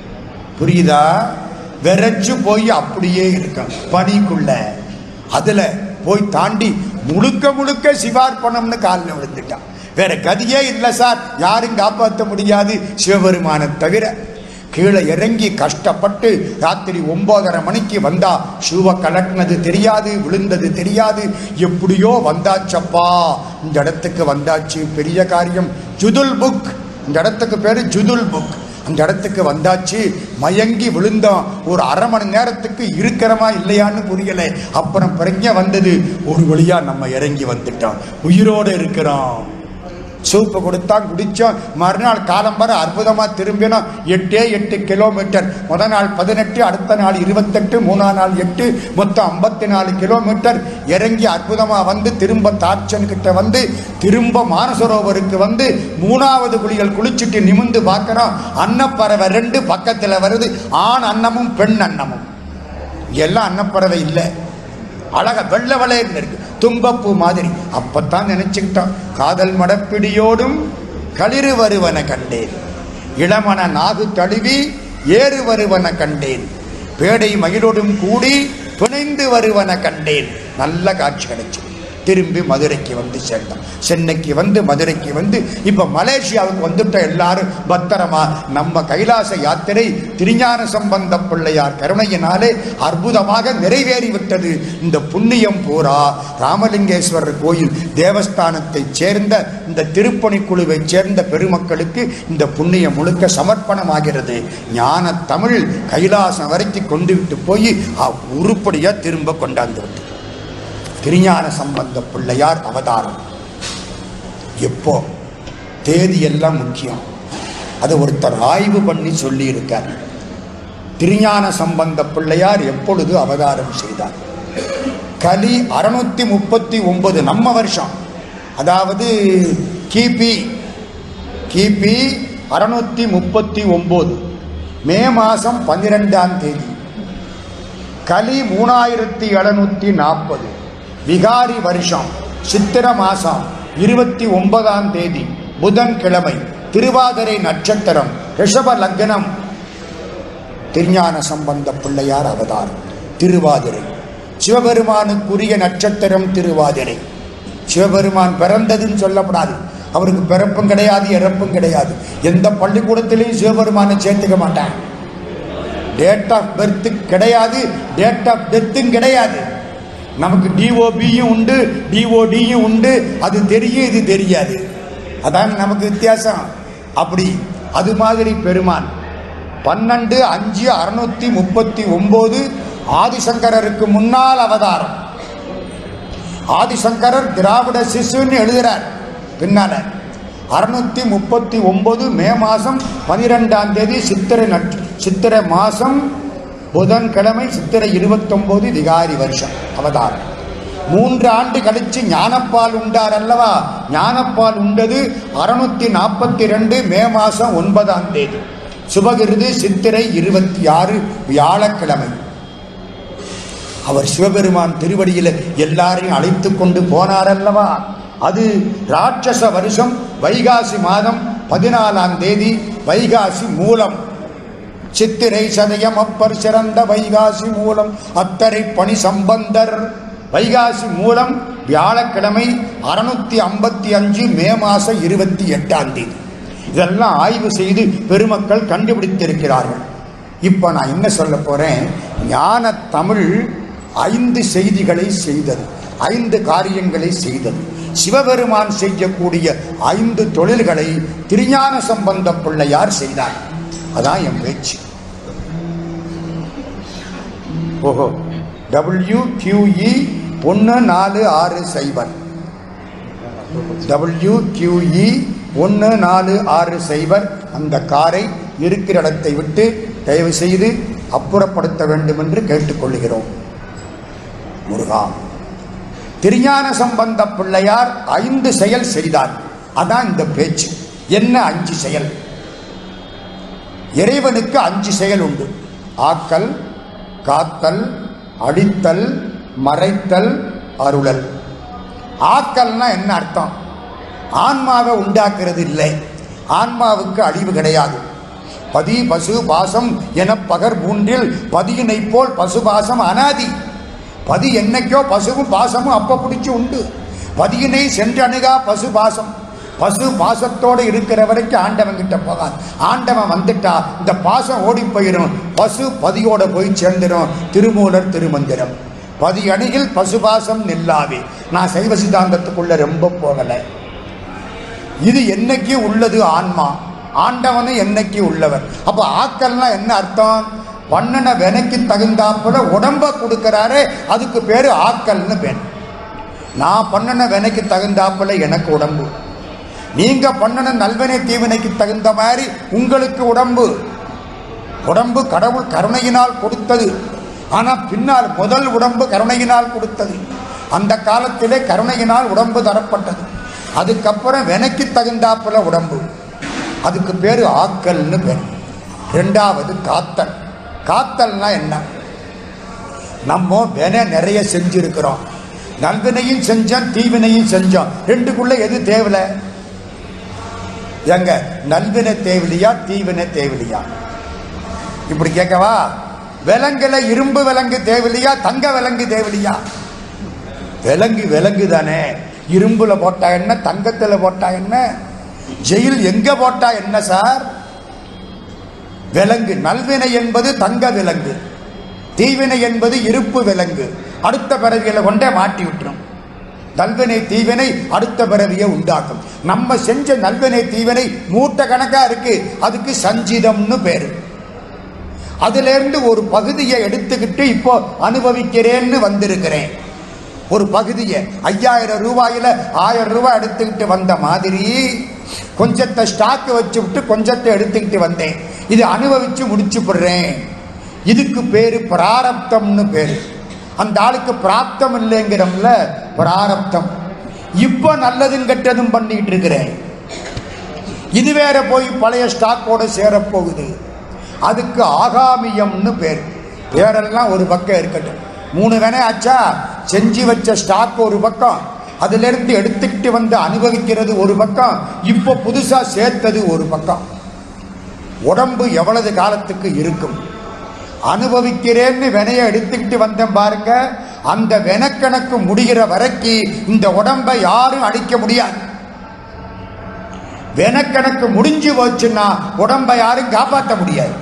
புரியுதா விரைச்சு போய் அப்படியே இருக்கும் பனிக்குள்ள அதுல போய் தாண்டி முழுக்க முழுக்க சிவார்ப்பணம்னு காலில் விழுந்துட்டான் வேற கதியே இல்லை சார் யாரும் காப்பாற்ற முடியாது சிவபெருமானை தவிர கீழே இறங்கி கஷ்டப்பட்டு ராத்திரி ஒன்பதரை மணிக்கு வந்தா ஷூவை கலட்டினது தெரியாது விழுந்தது தெரியாது எப்படியோ வந்தாச்சப்பா இந்த இடத்துக்கு வந்தாச்சு பெரிய காரியம் ஜுதுல் புக் இந்த இடத்துக்கு பேரு ஜுதுல் புக் அந்த இடத்துக்கு வந்தாச்சு மயங்கி விழுந்தோம் ஒரு அரை மணி நேரத்துக்கு இருக்கிறோமா இல்லையான்னு புரியல அப்புறம் பிரஜை வந்தது ஒரு வழியா நம்ம இறங்கி வந்துட்டோம் உயிரோடு இருக்கிறோம் சூப்பு கொடுத்தா குடித்தோம் மறுநாள் காலம்பர அற்புதமாக திரும்பினோம் எட்டே எட்டு கிலோமீட்டர் முத நாள் பதினெட்டு அடுத்த நாள் இருபத்தெட்டு மூணாம் நாள் எட்டு மொத்தம் ஐம்பத்தி நாலு கிலோமீட்டர் இறங்கி அற்புதமாக வந்து திரும்ப தாட்சன் கிட்ட வந்து திரும்ப மானசரோவருக்கு வந்து மூணாவது குழிகள் குளிச்சுட்டு நிமிந்து பார்க்குறோம் அன்னப்பறவை ரெண்டு பக்கத்தில் வருது ஆண் அன்னமும் பெண் அன்னமும் எல்லாம் அன்னப்பறவை இல்லை அழக வெள்ள வளையர்னு இருக்கு தும்பப்பூ மாதிரி அப்பத்தான் நினைச்சுக்கிட்டோம் காதல் மடப்பிடியோடும் களிறு வருவன கண்டேன் இளமன நாகு தழுவி ஏறு வருவன கண்டேன் பேடை மயிலோடும் கூடி பிணைந்து வருவன கண்டேன் நல்ல காட்சி கிடைச்சு திரும்பி மதுரைக்கு வந்து சேர்ந்தோம் சென்னைக்கு வந்து மதுரைக்கு வந்து இப்போ மலேசியாவுக்கு வந்துட்ட எல்லாரும் பத்திரமா நம்ம கைலாச யாத்திரை திருஞான சம்பந்த பிள்ளையார் கருணையினாலே அற்புதமாக நிறைவேறி விட்டது இந்த புண்ணியம் பூரா ராமலிங்கேஸ்வரர் கோயில் தேவஸ்தானத்தைச் சேர்ந்த இந்த திருப்பணி குழுவைச் சேர்ந்த பெருமக்களுக்கு இந்த புண்ணியம் முழுக்க சமர்ப்பணமாகிறது ஞான தமிழ் கைலாசம் வரைக்கும் கொண்டு விட்டு போய் உருப்படியாக திரும்ப கொண்டாந்து விட்டு திருஞான சம்பந்த பிள்ளையார் அவதாரம் எப்போ தேதி எல்லாம் முக்கியம் அதை ஒருத்தர் ஆய்வு பண்ணி சொல்லி இருக்கார் திருஞான சம்பந்த பிள்ளையார் எப்பொழுது அவதாரம் செய்தார் கலி அறுநூத்தி முப்பத்தி ஒன்பது நம்ம வருஷம் அதாவது கிபி கிபி அறுநூத்தி முப்பத்தி ஒன்பது மே மாதம் பன்னிரெண்டாம் தேதி கலி மூணாயிரத்தி எழுநூத்தி நாற்பது விகாரி வருஷம் சித்திர மாசம் இருபத்தி ஒன்பதாம் தேதி புதன்கிழமை திருவாதிரை நட்சத்திரம் ரிஷப லக்னம் திருஞான சம்பந்த பிள்ளையார் அவதாரம் திருவாதிரை சிவபெருமானுக்குரிய நட்சத்திரம் திருவாதிரை சிவபெருமான் பிறந்ததுன்னு சொல்லப்படாது அவருக்கு பிறப்பும் கிடையாது இறப்பும் கிடையாது எந்த பள்ளிக்கூடத்திலையும் சிவபெருமானை சேர்த்துக்க மாட்டான் டேட் ஆஃப் பர்த் கிடையாது டேட் ஆஃப் டெத்தும் கிடையாது நமக்கு டிஓபியும் உண்டு டிஓடியும் உண்டு அது தெரியும் இது தெரியாது அதான் நமக்கு வித்தியாசம் அப்படி அது மாதிரி பெருமான் பன்னெண்டு அஞ்சு அறுநூத்தி முப்பத்தி ஒன்பது ஆதிசங்கரருக்கு முன்னால் அவதாரம் ஆதிசங்கரர் திராவிட சிசுன்னு எழுதுறார் பின்னால அறுநூத்தி முப்பத்தி ஒன்பது மே மாதம் பனிரெண்டாம் தேதி சித்திரை நட்ச சித்திரை மாசம் புதன்கிழமை சித்திரை இருபத்தொன்பது விகாரி வருஷம் அவதாரம் மூன்று ஆண்டு கழிச்சு ஞானப்பால் உண்டார் அல்லவா ஞானப்பால் உண்டது அறுநூத்தி நாற்பத்தி ரெண்டு மே மாசம் ஒன்பதாம் தேதி சுபகிருது சித்திரை இருபத்தி ஆறு வியாழக்கிழமை அவர் சிவபெருமான் திருவடியில் எல்லாரையும் அழைத்து கொண்டு போனார் அல்லவா அது ராட்சச வருஷம் வைகாசி மாதம் பதினாலாம் தேதி வைகாசி மூலம் சித்திரை சதயம் அப்பர் சிறந்த வைகாசி மூலம் அத்தரை பணி சம்பந்தர் வைகாசி மூலம் வியாழக்கிழமை அறுநூத்தி ஐம்பத்தி அஞ்சு மே மாசம் இருபத்தி எட்டாம் தேதி இதெல்லாம் ஆய்வு செய்து பெருமக்கள் கண்டுபிடித்திருக்கிறார்கள் இப்போ நான் என்ன சொல்ல போறேன் ஞான தமிழ் ஐந்து செய்திகளை செய்தது ஐந்து காரியங்களை செய்தது சிவபெருமான் செய்யக்கூடிய ஐந்து தொழில்களை திருஞான சம்பந்த பிள்ளையார் செய்தார் அதான் என் பேச்சு ஓஹோ டபிள்யூ கியூஇ ஒன்று நாலு ஆறு சைபர் டபிள்யூ கியூஇ ஒன்று நாலு ஆறு சைபர் அந்த காரை இருக்கிற இடத்தை விட்டு தயவு செய்து அப்புறப்படுத்த வேண்டும் என்று கேட்டுக்கொள்கிறோம் முருகா திருஞான சம்பந்த பிள்ளையார் ஐந்து செயல் செய்தார் அதான் இந்த பேச்சு என்ன அஞ்சு செயல் இறைவனுக்கு அஞ்சு செயல் உண்டு ஆக்கல் காத்தல் அடித்தல் மறைத்தல் அருளல் ஆக்கல்னா என்ன அர்த்தம் ஆன்மாவை உண்டாக்குறது இல்லை ஆன்மாவுக்கு அழிவு கிடையாது பதி பசு பாசம் என பகர் மூன்றில் பதியினை போல் பசு பாசம் அனாதி பதி என்னைக்கோ பசுவும் பாசமும் அப்ப பிடிச்சி உண்டு பதியினை சென்று அணுகா பசு பாசம் பசு பாசத்தோடு இருக்கிற வரைக்கும் ஆண்டவன் கிட்ட போகாது ஆண்டவன் வந்துட்டா இந்த பாசம் ஓடி போயிடும் பசு பதியோட போய் சேர்ந்துடும் திருமூலர் திருமந்திரம் பதி அணியில் பசுபாசம் நில்லாவே நான் சைவ சித்தாந்தத்துக்குள்ள ரொம்ப போகலை இது என்னைக்கு உள்ளது ஆன்மா ஆண்டவனும் என்னைக்கு உள்ளவர் அப்ப ஆக்கல்னா என்ன அர்த்தம் பண்ணன வினைக்கு தகுந்தாப்புல உடம்ப கொடுக்கறாரே அதுக்கு பேரு ஆக்கல்னு பேர் நான் பண்ணன வினைக்கு தகுந்தாப்புல எனக்கு உடம்பு நீங்க பண்ணன நல்வினை தீவினைக்கு தகுந்த மாதிரி உங்களுக்கு உடம்பு உடம்பு கடவுள் கருணையினால் கொடுத்தது ஆனா பின்னால் முதல் உடம்பு கருணையினால் கொடுத்தது அந்த காலத்திலே கருணையினால் உடம்பு தரப்பட்டது அதுக்கப்புறம் வினைக்கு தகுந்தாப்புல உடம்பு அதுக்கு பேரு ஆக்கல்னு பேர் ரெண்டாவது காத்தல் காத்தல்னா என்ன நம்ம வினை நிறைய செஞ்சிருக்கிறோம் நல்வினையும் செஞ்சோம் தீவினையும் செஞ்சோம் ரெண்டுக்குள்ள எது தேவலை எங்க நல்வினை தேவலியா தீவினை தேவலியா இப்படி கேட்கவா விலங்குல இரும்பு விலங்கு தேவலியா தங்க விலங்கு தேவலியா விலங்கு விலங்கு தானே இரும்புல போட்டா என்ன தங்கத்துல போட்டா என்ன ஜெயில் எங்க போட்டா என்ன சார் விலங்கு நல்வினை என்பது தங்க விலங்கு தீவினை என்பது இருப்பு விலங்கு அடுத்த பிறவிகளை கொண்டே மாட்டி விட்டுரும் நல்வினை தீவினை அடுத்த பிறவியை உண்டாக்கும் நம்ம செஞ்ச நல்வினை தீவினை மூட்டை கணக்கா இருக்கு அதுக்கு சஞ்சிதம்னு பேரு அதுல இருந்து ஒரு பகுதியை எடுத்துக்கிட்டு இப்போ அனுபவிக்கிறேன்னு வந்திருக்கிறேன் ஒரு பகுதியை ஐயாயிரம் ரூபாயில ஆயிரம் ரூபாய் எடுத்துக்கிட்டு வந்த மாதிரி கொஞ்சத்தை ஸ்டாக் வச்சு விட்டு கொஞ்சத்தை எடுத்துக்கிட்டு வந்தேன் இது அனுபவிச்சு முடிச்சு போடுறேன் இதுக்கு பேரு பிராரப்தம்னு பேரு அந்த ஆளுக்கு பிராப்தம் இல்லைங்கிறோம்ல பிராரப்தம் இப்போ நல்லதும் கெட்டதும் பண்ணிட்டு இருக்கிறேன் இது வேற போய் பழைய ஸ்டாக்கோட சேரப்போகுது அதுக்கு ஆகாமியம்னு பேர் பேரெல்லாம் ஒரு பக்கம் இருக்கட்டும் மூணு வேணே ஆச்சா செஞ்சு வச்ச ஸ்டாக் ஒரு பக்கம் அதுல இருந்து எடுத்துக்கிட்டு வந்து அனுபவிக்கிறது ஒரு பக்கம் இப்போ புதுசா சேர்த்தது ஒரு பக்கம் உடம்பு எவ்வளவு காலத்துக்கு இருக்கும் அனுபவிக்கிறேன்னு வினைய எடுத்துக்கிட்டு வந்தேன் பாருங்க அந்த வினக்கணக்கு முடிகிற வரைக்கும் இந்த உடம்பை யாரும் அடிக்க முடியாது வினக்கணக்கு முடிஞ்சு போச்சுன்னா உடம்பை யாரும் காப்பாற்ற முடியாது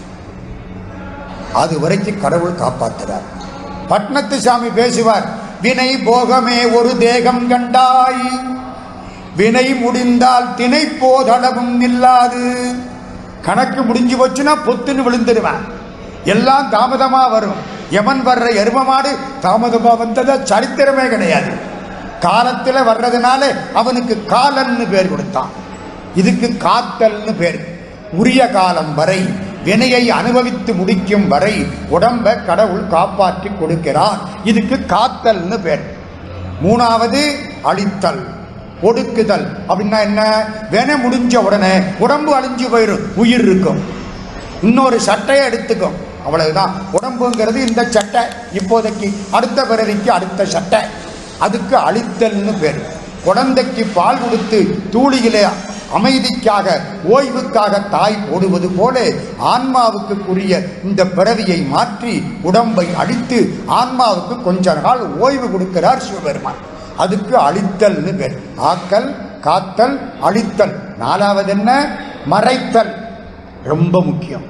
அது வரைக்கும் கடவுள் காப்பாத்துறார் பட்னத்து சாமி பேசுவார் வினை போகமே ஒரு தேகம் கண்டாய் வினை முடிந்தால் திணை போதளவும் நில்லாது கணக்கு முடிஞ்சு போச்சுன்னா பொத்துன்னு விழுந்துருவேன் எல்லாம் தாமதமா வரும் எவன் வர்ற எருமமாடு தாமதமா வந்ததா சரித்திரமே கிடையாது காலத்துல வர்றதுனால அவனுக்கு காலன்னு பேர் கொடுத்தான் இதுக்கு காத்தல்னு பேர் உரிய காலம் வரை வினையை அனுபவித்து முடிக்கும் வரை உடம்ப கடவுள் காப்பாற்றி கொடுக்கிறார் இதுக்கு காத்தல்னு பேர் மூணாவது அழித்தல் ஒடுக்குதல் அப்படின்னா என்ன வினை முடிஞ்ச உடனே உடம்பு அழிஞ்சு போயிடும் உயிர் இருக்கும் இன்னொரு சட்டையை எடுத்துக்கும் அவ்வளவுதான் உடம்புங்கிறது இந்த சட்டை இப்போதைக்கு அடுத்த பிறவிக்கு அடுத்த சட்டை அதுக்கு அழித்தல்னு பேர் குழந்தைக்கு பால் கொடுத்து தூளியிலே அமைதிக்காக ஓய்வுக்காக தாய் போடுவது போல ஆன்மாவுக்கு கூறிய இந்த பிறவியை மாற்றி உடம்பை அழித்து ஆன்மாவுக்கு கொஞ்ச நாள் ஓய்வு கொடுக்கிறார் சிவபெருமான் அதுக்கு அழித்தல்னு பேர் ஆக்கல் காத்தல் அழித்தல் நாலாவது என்ன மறைத்தல் ரொம்ப முக்கியம்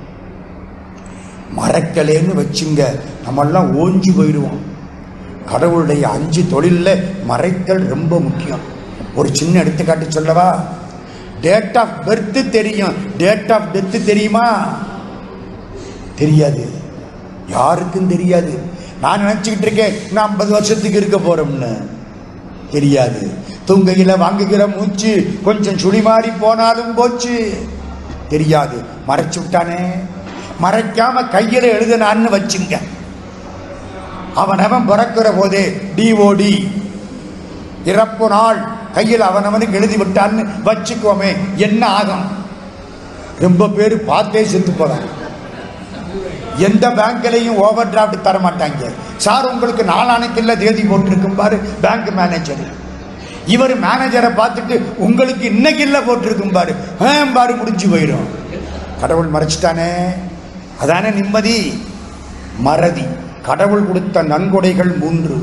மறைக்கலேன்னு வச்சுங்க நம்மெல்லாம் ஓஞ்சி போயிடுவோம் கடவுளுடைய அஞ்சு தொழிலில் மறைத்தல் ரொம்ப முக்கியம் ஒரு சின்ன எடுத்துக்காட்டு சொல்லவா டேட் ஆஃப் பர்த் தெரியும் டேட் ஆஃப் டெத்து தெரியுமா தெரியாது யாருக்கும் தெரியாது நான் நினச்சிக்கிட்டு இருக்கேன் இன்னும் ஐம்பது வருஷத்துக்கு இருக்க போகிறோம்னு தெரியாது தூங்கையில் வாங்குகிற மூச்சு கொஞ்சம் சுழி மாறி போனாலும் போச்சு தெரியாது மறைச்சு விட்டானே மறைக்காம கையில் எழுதுனான்னு வச்சுங்க அவனவன் பிறக்கிற போதே டிஓடி இறப்பு நாள் கையில் அவனவனுக்கு எழுதி விட்டான்னு வச்சுக்கோமே என்ன ஆகும் ரொம்ப பேர் பார்த்தே செத்து போறாங்க எந்த பேங்க்லையும் ஓவர் டிராஃப்ட் தர மாட்டாங்க சார் உங்களுக்கு நாளானைக்கு இல்லை தேதி போட்டிருக்கும் பாரு பேங்க் மேனேஜர் இவர் மேனேஜரை பார்த்துட்டு உங்களுக்கு இன்னைக்கு இல்லை போட்டிருக்கும் பாரு ஆம் பாரு முடிஞ்சு போயிடும் கடவுள் மறைச்சிட்டானே அதானே நிம்மதி மறதி கடவுள் கொடுத்த நன்கொடைகள் மூன்று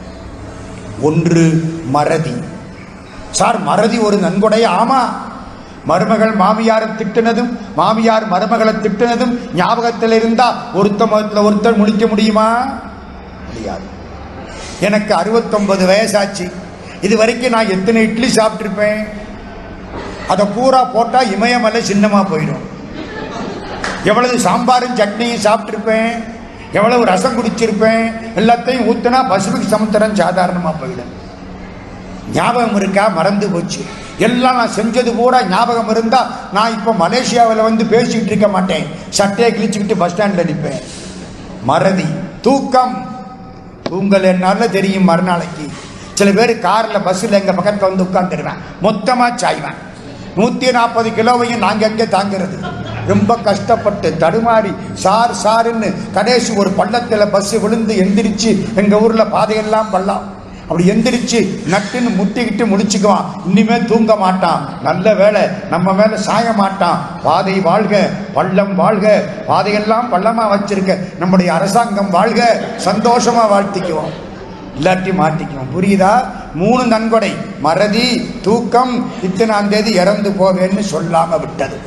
ஒன்று மறதி சார் மறதி ஒரு நன்கொடை ஆமா மருமகள் மாமியாரை திட்டுனதும் மாமியார் மருமகளை திட்டுனதும் ஞாபகத்தில் இருந்தா ஒருத்த முகத்தில் ஒருத்தர் முழிக்க முடியுமா முடியாது எனக்கு அறுபத்தொன்பது வயசாச்சு இது வரைக்கும் நான் எத்தனை இட்லி சாப்பிட்ருப்பேன் அதை பூரா போட்டால் இமயமலை சின்னமாக போயிடும் எவ்வளவு சாம்பாரும் சட்னியும் சாப்பிட்ருப்பேன் எவ்வளவு ரசம் குடிச்சிருப்பேன் எல்லாத்தையும் ஊத்துனா பசிபிக் சமுத்திரம் சாதாரணமாக போயிடும் ஞாபகம் இருக்கா மறந்து போச்சு எல்லாம் நான் செஞ்சது பூரா ஞாபகம் இருந்தா நான் இப்போ மலேசியாவில் வந்து பேசிக்கிட்டு இருக்க மாட்டேன் சட்டையை கிழிச்சுக்கிட்டு பஸ் ஸ்டாண்டில் நிற்பேன் மறதி தூக்கம் தூங்கல் என்னால தெரியும் மறுநாளைக்கு சில பேர் காரில் பஸ்ஸில் எங்கள் பக்கத்தில் வந்து உட்காந்துருவேன் மொத்தமாக சாய்வேன் நூற்றி நாற்பது கிலோவையும் நாங்கள் எங்கே தாங்கிறது ரொம்ப கஷ்டப்பட்டு தடுமாறி சார் சாருன்னு கடைசி ஒரு பள்ளத்தில் பஸ்ஸு விழுந்து எந்திரிச்சு எங்கள் ஊரில் பாதையெல்லாம் பள்ளம் அப்படி எந்திரிச்சு நட்டுன்னு முட்டிக்கிட்டு முடிச்சுக்குவான் இனிமே தூங்க மாட்டான் நல்ல வேலை நம்ம மேல சாய மாட்டான் பாதை வாழ்க பள்ளம் வாழ்க பாதையெல்லாம் பள்ளமா வச்சிருக்க நம்முடைய அரசாங்கம் வாழ்க சந்தோஷமா வாழ்த்திக்குவோம் இல்லாட்டி மாட்டிக்குவோம் புரியுதா மூணு நன்கொடை மறதி தூக்கம் இத்தனாம் தேதி இறந்து போவேன்னு சொல்லாம விட்டது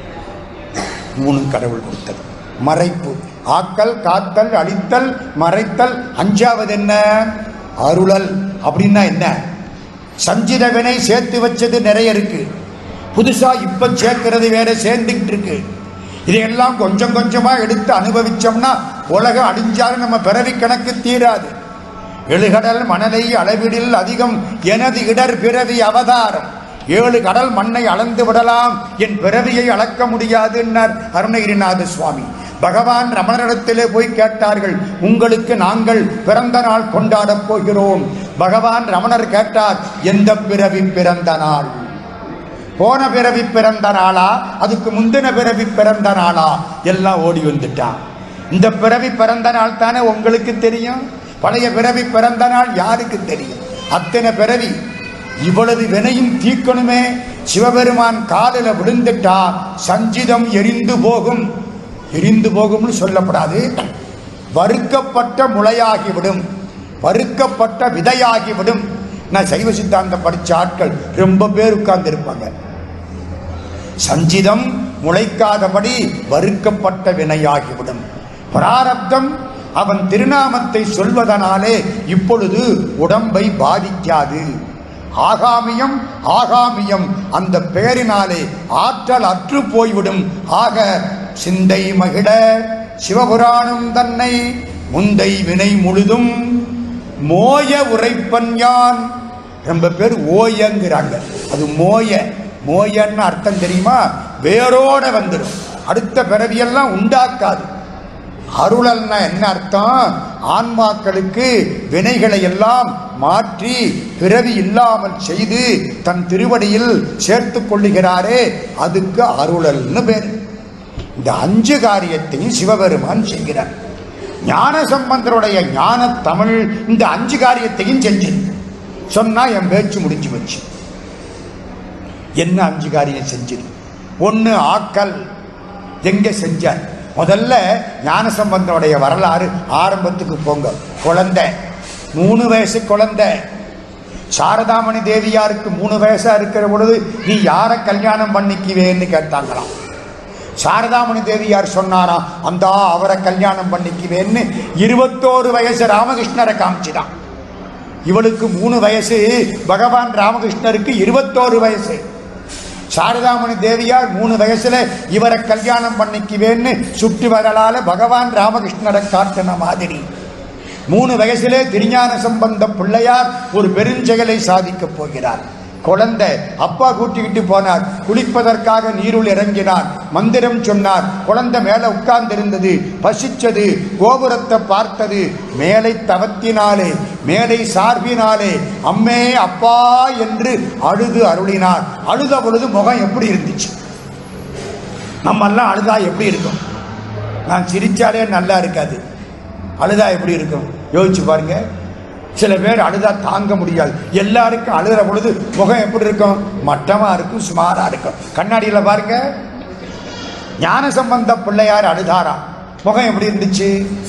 மூணு கடவுள் கொடுத்தது மறைப்பு ஆக்கல் காத்தல் அழித்தல் மறைத்தல் அஞ்சாவது என்ன அருளல் அப்படின்னா என்ன சஞ்சித வினை சேர்த்து வச்சது நிறைய இருக்கு புதுசா இப்ப சேர்க்கிறது வேற சேர்ந்துக்கிட்டு இருக்கு இதையெல்லாம் கொஞ்சம் கொஞ்சமா எடுத்து அனுபவிச்சோம்னா உலகம் அடிஞ்சாலும் நம்ம பிறவி கணக்கு தீராது எழுகடல் மணலை அளவிடில் அதிகம் எனது இடர் பிறவி அவதாரம் ஏழு கடல் மண்ணை அளந்து விடலாம் என் பிறவியை அளக்க முடியாதுன்னார் அருணகிரிநாத சுவாமி பகவான் ரமணரிடத்திலே போய் கேட்டார்கள் உங்களுக்கு நாங்கள் பிறந்த நாள் கொண்டாடப் போகிறோம் பகவான் ரமணர் கேட்டார் எந்த பிறவி பிறந்த நாள் போன பிறவி பிறந்த நாளா அதுக்கு முந்தின பிறவி பிறந்த நாளா எல்லாம் ஓடி வந்துட்டான் இந்த பிறவி பிறந்த நாள் தானே உங்களுக்கு தெரியும் பழைய பிறவி பிறந்த நாள் யாருக்கு தெரியும் அத்தனை பிறவி இவ்வளவு வினையும் தீக்கணுமே சிவபெருமான் காலில் விழுந்துட்டா சஞ்சிதம் எரிந்து போகும் எரிந்து போகும்னு சொல்லப்படாது வறுக்கப்பட்ட முளையாகிவிடும் வறுக்கப்பட்ட விதையாகிவிடும் நான் சைவ சித்தாந்தம் படிச்ச ஆட்கள் ரொம்ப பேர் உட்கார்ந்து இருப்பாங்க சஞ்சிதம் முளைக்காதபடி வறுக்கப்பட்ட வினையாகிவிடும் பிராரப்தம் அவன் திருநாமத்தை சொல்வதனாலே இப்பொழுது உடம்பை பாதிக்காது ஆகாமியம் ஆகாமியம் அந்த பெயரினாலே ஆற்றல் அற்று போய்விடும் ஆக சிந்தை மகிழ சிவபுராணம் தன்னை முந்தை வினை முழுதும் மோய உரைப்பன் யான் ரொம்ப பேர் ஓயங்கிறாங்க அது மோய மோயன்னு அர்த்தம் தெரியுமா வேரோட வந்துடும் அடுத்த பிறவியெல்லாம் உண்டாக்காது அருளல்னா என்ன அர்த்தம் ஆன்மாக்களுக்கு வினைகளை எல்லாம் மாற்றி பிறவி இல்லாமல் செய்து தன் திருவடியில் சேர்த்து கொள்ளுகிறாரே அதுக்கு அருளல்னு பேர் இந்த அஞ்சு காரியத்தையும் சிவபெருமான் செய்கிறார் ஞான சம்பந்தருடைய ஞான தமிழ் இந்த அஞ்சு காரியத்தையும் செஞ்சு சொன்னா என் பேச்சு முடிஞ்சு வச்சு என்ன அஞ்சு காரியம் செஞ்சது ஒன்று ஆக்கல் எங்க செஞ்சார் முதல்ல ஞான சம்பந்தனுடைய வரலாறு ஆரம்பத்துக்கு போங்க குழந்தை மூணு வயசு குழந்தை சாரதாமணி தேவியாருக்கு மூணு வயசா இருக்கிற பொழுது நீ யாரை கல்யாணம் பண்ணிக்குவேன்னு கேட்டாங்களாம் சாரதாமணி தேவியார் சொன்னாராம் அந்த அவரை கல்யாணம் பண்ணிக்குவேன்னு இருபத்தோரு வயசு ராமகிருஷ்ணரை காமிச்சுதான் இவளுக்கு மூணு வயசு பகவான் ராமகிருஷ்ணருக்கு இருபத்தோரு வயசு சாரதாமணி தேவியார் மூணு வயசுல இவரை கல்யாணம் பண்ணிக்குவேன்னு சுட்டு வரலால பகவான் ராமகிருஷ்ணரை காட்டின மாதிரி மூணு வயசுல திருஞான சம்பந்த பிள்ளையார் ஒரு பெருஞ்செயலை சாதிக்கப் போகிறார் குழந்தை அப்பா கூட்டிக்கிட்டு போனார் குளிப்பதற்காக நீருள் இறங்கினார் மந்திரம் சொன்னார் குழந்தை மேல உட்கார்ந்திருந்தது பசிச்சது கோபுரத்தை பார்த்தது மேலை தவத்தினாலே மேலை சார்பினாலே அம்மே அப்பா என்று அழுது அருளினார் அழுத பொழுது முகம் எப்படி இருந்துச்சு நம்ம எல்லாம் அழுதா எப்படி இருக்கும் நான் சிரிச்சாலே நல்லா இருக்காது அழுதா எப்படி இருக்கும் யோசிச்சு பாருங்க சில பேர் அழுதா தாங்க முடியாது எல்லாருக்கும் அழுகிற பொழுது முகம் எப்படி இருக்கும் மட்டமா இருக்கும் சுமாரா இருக்கும் கண்ணாடியில பாருங்க ஞான சம்பந்த பிள்ளையார் அழுதாரா முகம் எப்படி இருந்துச்சு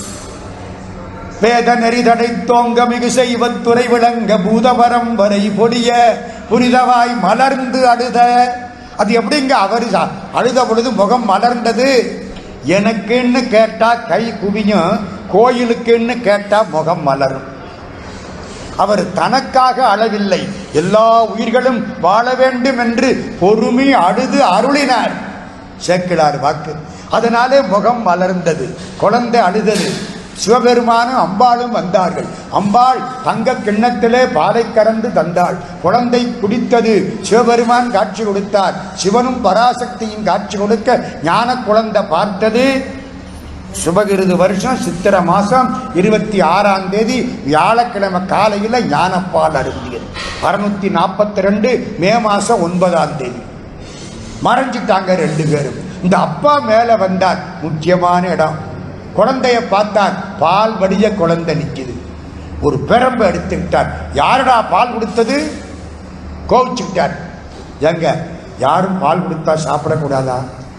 வேத நெறிதடை தோங்க மிகு செய்வத்துறை விளங்க பூதவரம் வரை பொடிய புனிதவாய் மலர்ந்து அழுத அது எப்படிங்க அவர் சா- அழுத பொழுது முகம் மலர்ந்தது எனக்குன்னு கேட்டா கை குவியும் கோயிலுக்குன்னு கேட்டா முகம் மலரும் அவர் தனக்காக அழவில்லை எல்லா உயிர்களும் வாழ வேண்டும் என்று பொறுமை அழுது அருளினார் சேக்கிழார் வாக்கு அதனாலே முகம் மலர்ந்தது குழந்தை அழுதது சிவபெருமானும் அம்பாளும் வந்தார்கள் அம்பாள் தங்க கிண்ணத்திலே பாலை கறந்து தந்தாள் குழந்தை குடித்தது சிவபெருமான் காட்சி கொடுத்தார் சிவனும் பராசக்தியும் காட்சி கொடுக்க ஞான குழந்தை பார்த்தது சுபகிருது வருஷம் சித்திரை மாசம் இருபத்தி ஆறாம் தேதி வியாழக்கிழமை காலையில் ஞானப்பால் அருந்தியது அறுநூத்தி நாற்பத்தி ரெண்டு மே மாசம் ஒன்பதாம் தேதி மறைஞ்சிட்டாங்க ரெண்டு பேரும் இந்த அப்பா மேல வந்தார் முக்கியமான இடம் குழந்தைய பார்த்தார் பால் வடிய குழந்தை நிக்குது ஒரு பெரம்பு எடுத்துக்கிட்டார் யாருடா பால் கொடுத்தது கோவிச்சுக்கிட்டார் ஏங்க யாரும் பால் கொடுத்தா சாப்பிடக்கூடாதா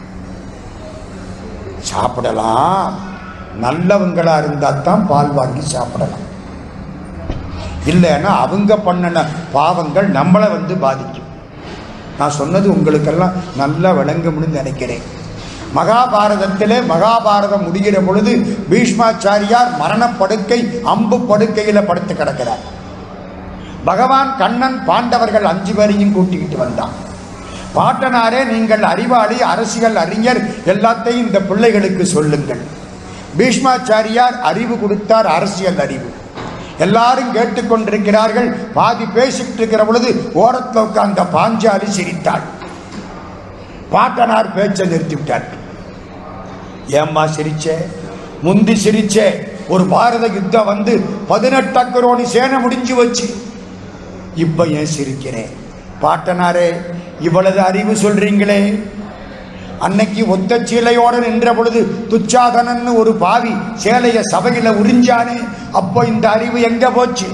சாப்பிடலாம் நல்லவங்களா இருந்தா தான் பால் வாங்கி சாப்பிடலாம் இல்லைன்னா அவங்க பண்ணின பாவங்கள் நம்மளை வந்து பாதிக்கும் நான் சொன்னது உங்களுக்கெல்லாம் நல்லா விளங்கும்னு நினைக்கிறேன் மகாபாரதத்திலே மகாபாரதம் முடிகிற பொழுது பீஷ்மாச்சாரியார் மரணப்படுக்கை அம்பு படுக்கையில் படுத்து கிடக்கிறார் பகவான் கண்ணன் பாண்டவர்கள் அஞ்சு பேரையும் கூட்டிக்கிட்டு வந்தான் பாட்டனாரே நீங்கள் அறிவாளி அரசியல் அறிஞர் எல்லாத்தையும் இந்த பிள்ளைகளுக்கு சொல்லுங்கள் பீஷ்மாச்சாரியார் அறிவு கொடுத்தார் அரசியல் அறிவு எல்லாரும் கேட்டுக்கொண்டிருக்கிறார்கள் பாதி பேசிட்டு இருக்கிற பொழுது ஓரத்தில் உட்கார்ந்த பாஞ்சாலி சிரித்தாள் பாட்டனார் பேச்சை நிறுத்திவிட்டார் ஏம்மா சிரிச்சே முந்தி சிரிச்சே ஒரு பாரத யுத்தம் வந்து பதினெட்டு அக்கரோணி சேனை முடிஞ்சு வச்சு இப்ப ஏன் சிரிக்கிறேன் பாட்டனாரே இவ்வளவு அறிவு சொல்றீங்களே அன்னைக்கு ஒத்த சீலையோட நின்ற பொழுது துச்சாதனன்னு ஒரு பாவி சேலைய சபையில உறிஞ்சானே அப்போ இந்த அறிவு எங்க போச்சு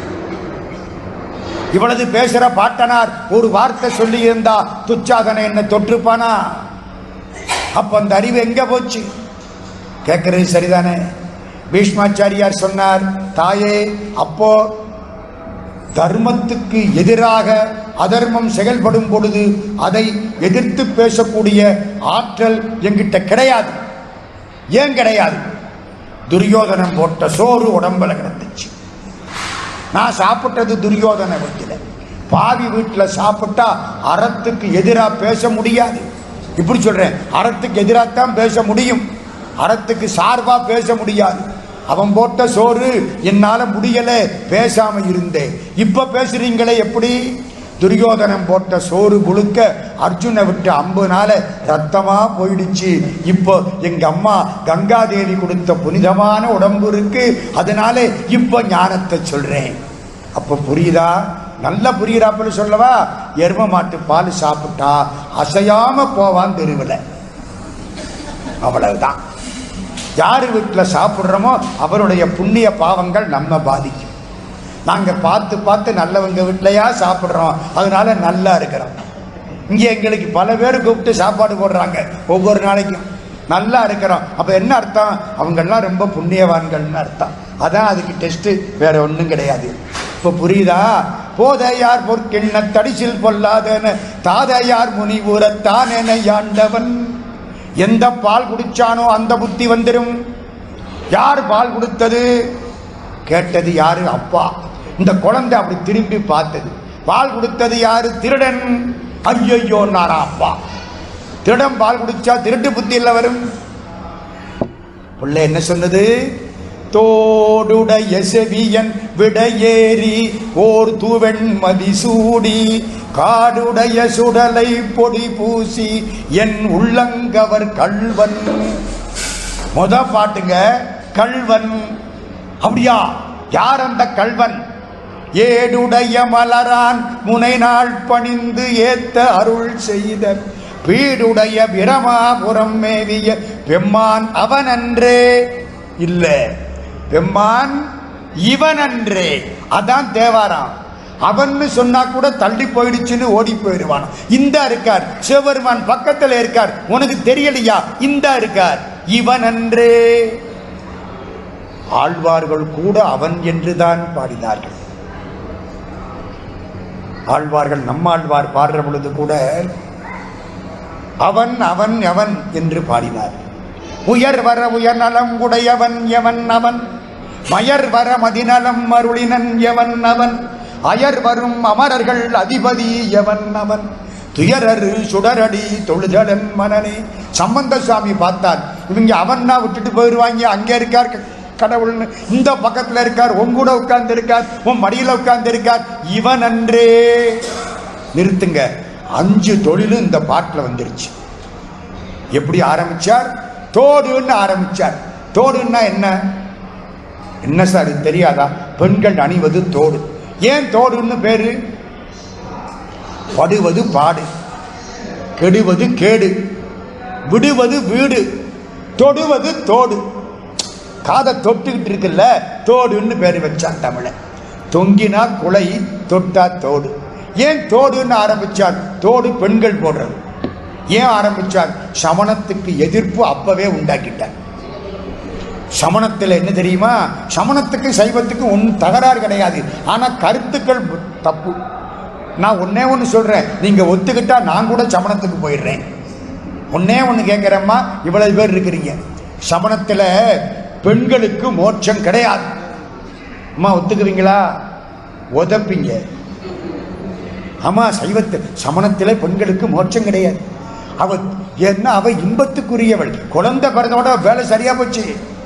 இவ்வளவு பேசுற பாட்டனார் ஒரு வார்த்தை சொல்லி இருந்தா துச்சாதன என்ன தொற்றுப்பானா அப்ப அந்த அறிவு எங்க போச்சு கேட்கறது சரிதானே பீஷ்மாச்சாரியார் சொன்னார் தாயே அப்போ தர்மத்துக்கு எதிராக அதர்மம் செயல்படும் பொழுது அதை எதிர்த்து பேசக்கூடிய ஆற்றல் என்கிட்ட கிடையாது ஏன் கிடையாது துரியோதனன் போட்ட சோறு உடம்புல கிடந்துச்சு நான் சாப்பிட்டது துரியோதன வீட்டில் பாவி வீட்டில் சாப்பிட்டா அறத்துக்கு எதிராக பேச முடியாது இப்படி சொல்றேன் அறத்துக்கு எதிராகத்தான் பேச முடியும் அறத்துக்கு சார்பா பேச முடியாது அவன் போட்ட சோறு என்னால முடியல பேசாம இருந்தேன் இப்ப பேசுறீங்களே எப்படி துரியோதனம் போட்ட சோறு புழுக்க அர்ஜுனை விட்டு அம்புனால ரத்தமா போயிடுச்சு இப்போ எங்க அம்மா கங்காதேவி கொடுத்த புனிதமான உடம்பு இருக்கு அதனால இப்போ ஞானத்தை சொல்றேன் அப்ப புரியுதா நல்லா புரியுறாப்புல சொல்லவா எரும மாட்டு பால் சாப்பிட்டா அசையாம போவான் தெருவில் அவ்வளவுதான் யார் வீட்டில் சாப்பிட்றோமோ அவருடைய புண்ணிய பாவங்கள் நம்ம பாதிக்கும் நாங்கள் பார்த்து பார்த்து நல்லவங்க வீட்டிலையா சாப்பிட்றோம் அதனால நல்லா இருக்கிறோம் இங்கே எங்களுக்கு பல பேர் கூப்பிட்டு சாப்பாடு போடுறாங்க ஒவ்வொரு நாளைக்கும் நல்லா இருக்கிறோம் அப்போ என்ன அர்த்தம் அவங்கெல்லாம் ரொம்ப புண்ணியவான்கள்னு அர்த்தம் அதான் அதுக்கு டெஸ்ட்டு வேற ஒன்றும் கிடையாது இப்போ புரியுதா போதையார் பொற்கிண்ண தடிசில் பொல்லாதன தாதையார் முனிவுரத்தான் என யாண்டவன் எந்த பால் குடிச்சானோ அந்த புத்தி வந்துடும் யார் பால் கொடுத்தது கேட்டது யாரு அப்பா இந்த குழந்தை அப்படி திரும்பி பார்த்தது பால் கொடுத்தது யாரு திருடன் ஐயோ நாரா அப்பா திருடன் பால் குடிச்சா திருட்டு புத்தி இல்ல வரும் பிள்ளை என்ன சொன்னது தோடுடைய செவியன் விடையேறி ஓர் தூவெண் மதிசூடி காடுடைய சுடலை பொடி பூசி என் உள்ளங்கவர் கள்வன் முத பாட்டுங்க கள்வன் அப்படியா யார் அந்த கள்வன் ஏடுடைய மலரான் முனை நாள் பணிந்து ஏத்த அருள் செய்த பீடுடைய பிரமாபுரம் மேவிய பெம்மான் அவனன்றே இல்ல பெம்மான் இவனன்றே அதான் தேவாராம் அவன்னு சொன்னா கூட தள்ளி போயிடுச்சுன்னு ஓடி போயிடுவான் இந்த இருக்கார் சிவபெருமான் பக்கத்துல இருக்கார் உனக்கு தெரியலையா இந்த இருக்கார் இவனன்றே ஆழ்வார்கள் கூட அவன் என்றுதான் பாடினார்கள் ஆழ்வார்கள் நம்மாழ்வார் பாடுற பொழுது கூட அவன் அவன் அவன் என்று பாடினார் உயர் வர உயர் நலம் உடையவன் எவன் அவன் மயர் வர மதிநலம் அருளினன் எவன் அவன் அயர் வரும் அமரர்கள் அதிபதி எவன் அவன் துயரரு சுடரடி தொழுதலன் மனனே சம்பந்த சுவாமி பார்த்தார் இவங்க அவன்னா விட்டுட்டு போயிடுவாங்க அங்கே இருக்கார் க- கடவுள்னு இந்த பக்கத்துல இருக்கார் உன் கூட உட்கார்ந்து இருக்கார் உன் மடியில உட்கார்ந்து இருக்கார் இவன் அன்றே நிறுத்துங்க அஞ்சு தொழிலும் இந்த பாட்டில் வந்துருச்சு எப்படி ஆரம்பிச்சார் தோடுன்னு ஆரம்பிச்சார் தோடுன்னா என்ன என்ன சார் இது தெரியாதா பெண்கள் அணிவது தோடு ஏன் தோடுன்னு பேரு படுவது பாடு கெடுவது கேடு விடுவது வீடு தொடுவது தோடு காதை தொட்டுக்கிட்டு இருக்குல்ல தோடுன்னு பேர் வச்சான் தமிழன் தொங்கினா குலை தொட்டா தோடு ஏன் தோடுன்னு ஆரம்பிச்சார் தோடு பெண்கள் போடுறது ஏன் ஆரம்பிச்சார் சமணத்துக்கு எதிர்ப்பு அப்பவே உண்டாக்கிட்டார் சமணத்தில் என்ன தெரியுமா சமணத்துக்கு சைவத்துக்கு ஒன்றும் தகராறு கிடையாது ஆனால் கருத்துக்கள் தப்பு நான் ஒன்னே ஒன்று சொல்கிறேன் நீங்கள் ஒத்துக்கிட்டா நான் கூட சமணத்துக்கு போயிடுறேன் ஒன்னே ஒன்று கேட்குறேம்மா இவ்வளவு பேர் இருக்கிறீங்க சமணத்தில் பெண்களுக்கு மோட்சம் கிடையாது அம்மா ஒத்துக்குவீங்களா உதப்பீங்க ஆமா சைவத்து சமணத்தில் பெண்களுக்கு மோட்சம் கிடையாது அவ என்ன அவ இன்பத்துக்குரியவள் குழந்தை பிறந்தோட வேலை சரியா போச்சு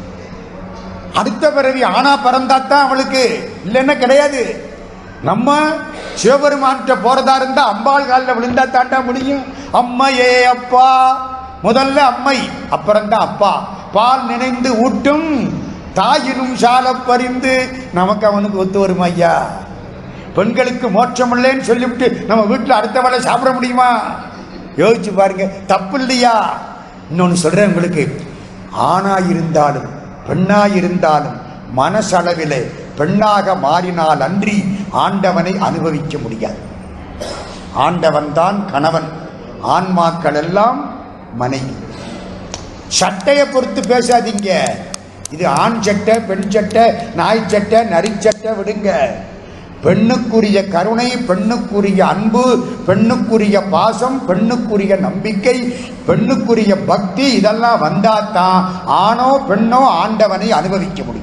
அடுத்த பிறவி ஆனா பிறந்தாத்தான் அவளுக்கு இல்லைன்னா கிடையாது நம்ம சிவபெருமான்கிட்ட போறதா இருந்தா அம்பாள் காலில் விழுந்தா தாண்டா முடியும் அம்மையே அப்பா முதல்ல அம்மை அப்புறம்தான் அப்பா பால் நினைந்து ஊட்டும் தாயினும் சால பறிந்து நமக்கு அவனுக்கு ஒத்து வருமா ஐயா பெண்களுக்கு மோட்சம் இல்லைன்னு சொல்லிவிட்டு நம்ம வீட்டில் அடுத்த வேளை சாப்பிட முடியுமா யோசிச்சு பாருங்க தப்பு இல்லையா இன்னொன்று சொல்றேன் உங்களுக்கு ஆணா இருந்தாலும் பெண்ணா இருந்தாலும் மனசளவிலே பெண்ணாக மாறினால் அன்றி ஆண்டவனை அனுபவிக்க முடியாது ஆண்டவன் தான் கணவன் ஆன்மாக்கள் எல்லாம் மனைவி சட்டையை பொறுத்து பேசாதீங்க இது ஆண் சட்டை பெண் சட்டை நாய் சட்டை நரி சட்டை விடுங்க பெண்ணுக்குரிய கருணை பெண்ணுக்குரிய அன்பு பெண்ணுக்குரிய பாசம் பெண்ணுக்குரிய நம்பிக்கை பெண்ணுக்குரிய பக்தி இதெல்லாம் வந்தாதான் ஆணோ பெண்ணோ ஆண்டவனை அனுபவிக்க முடியும்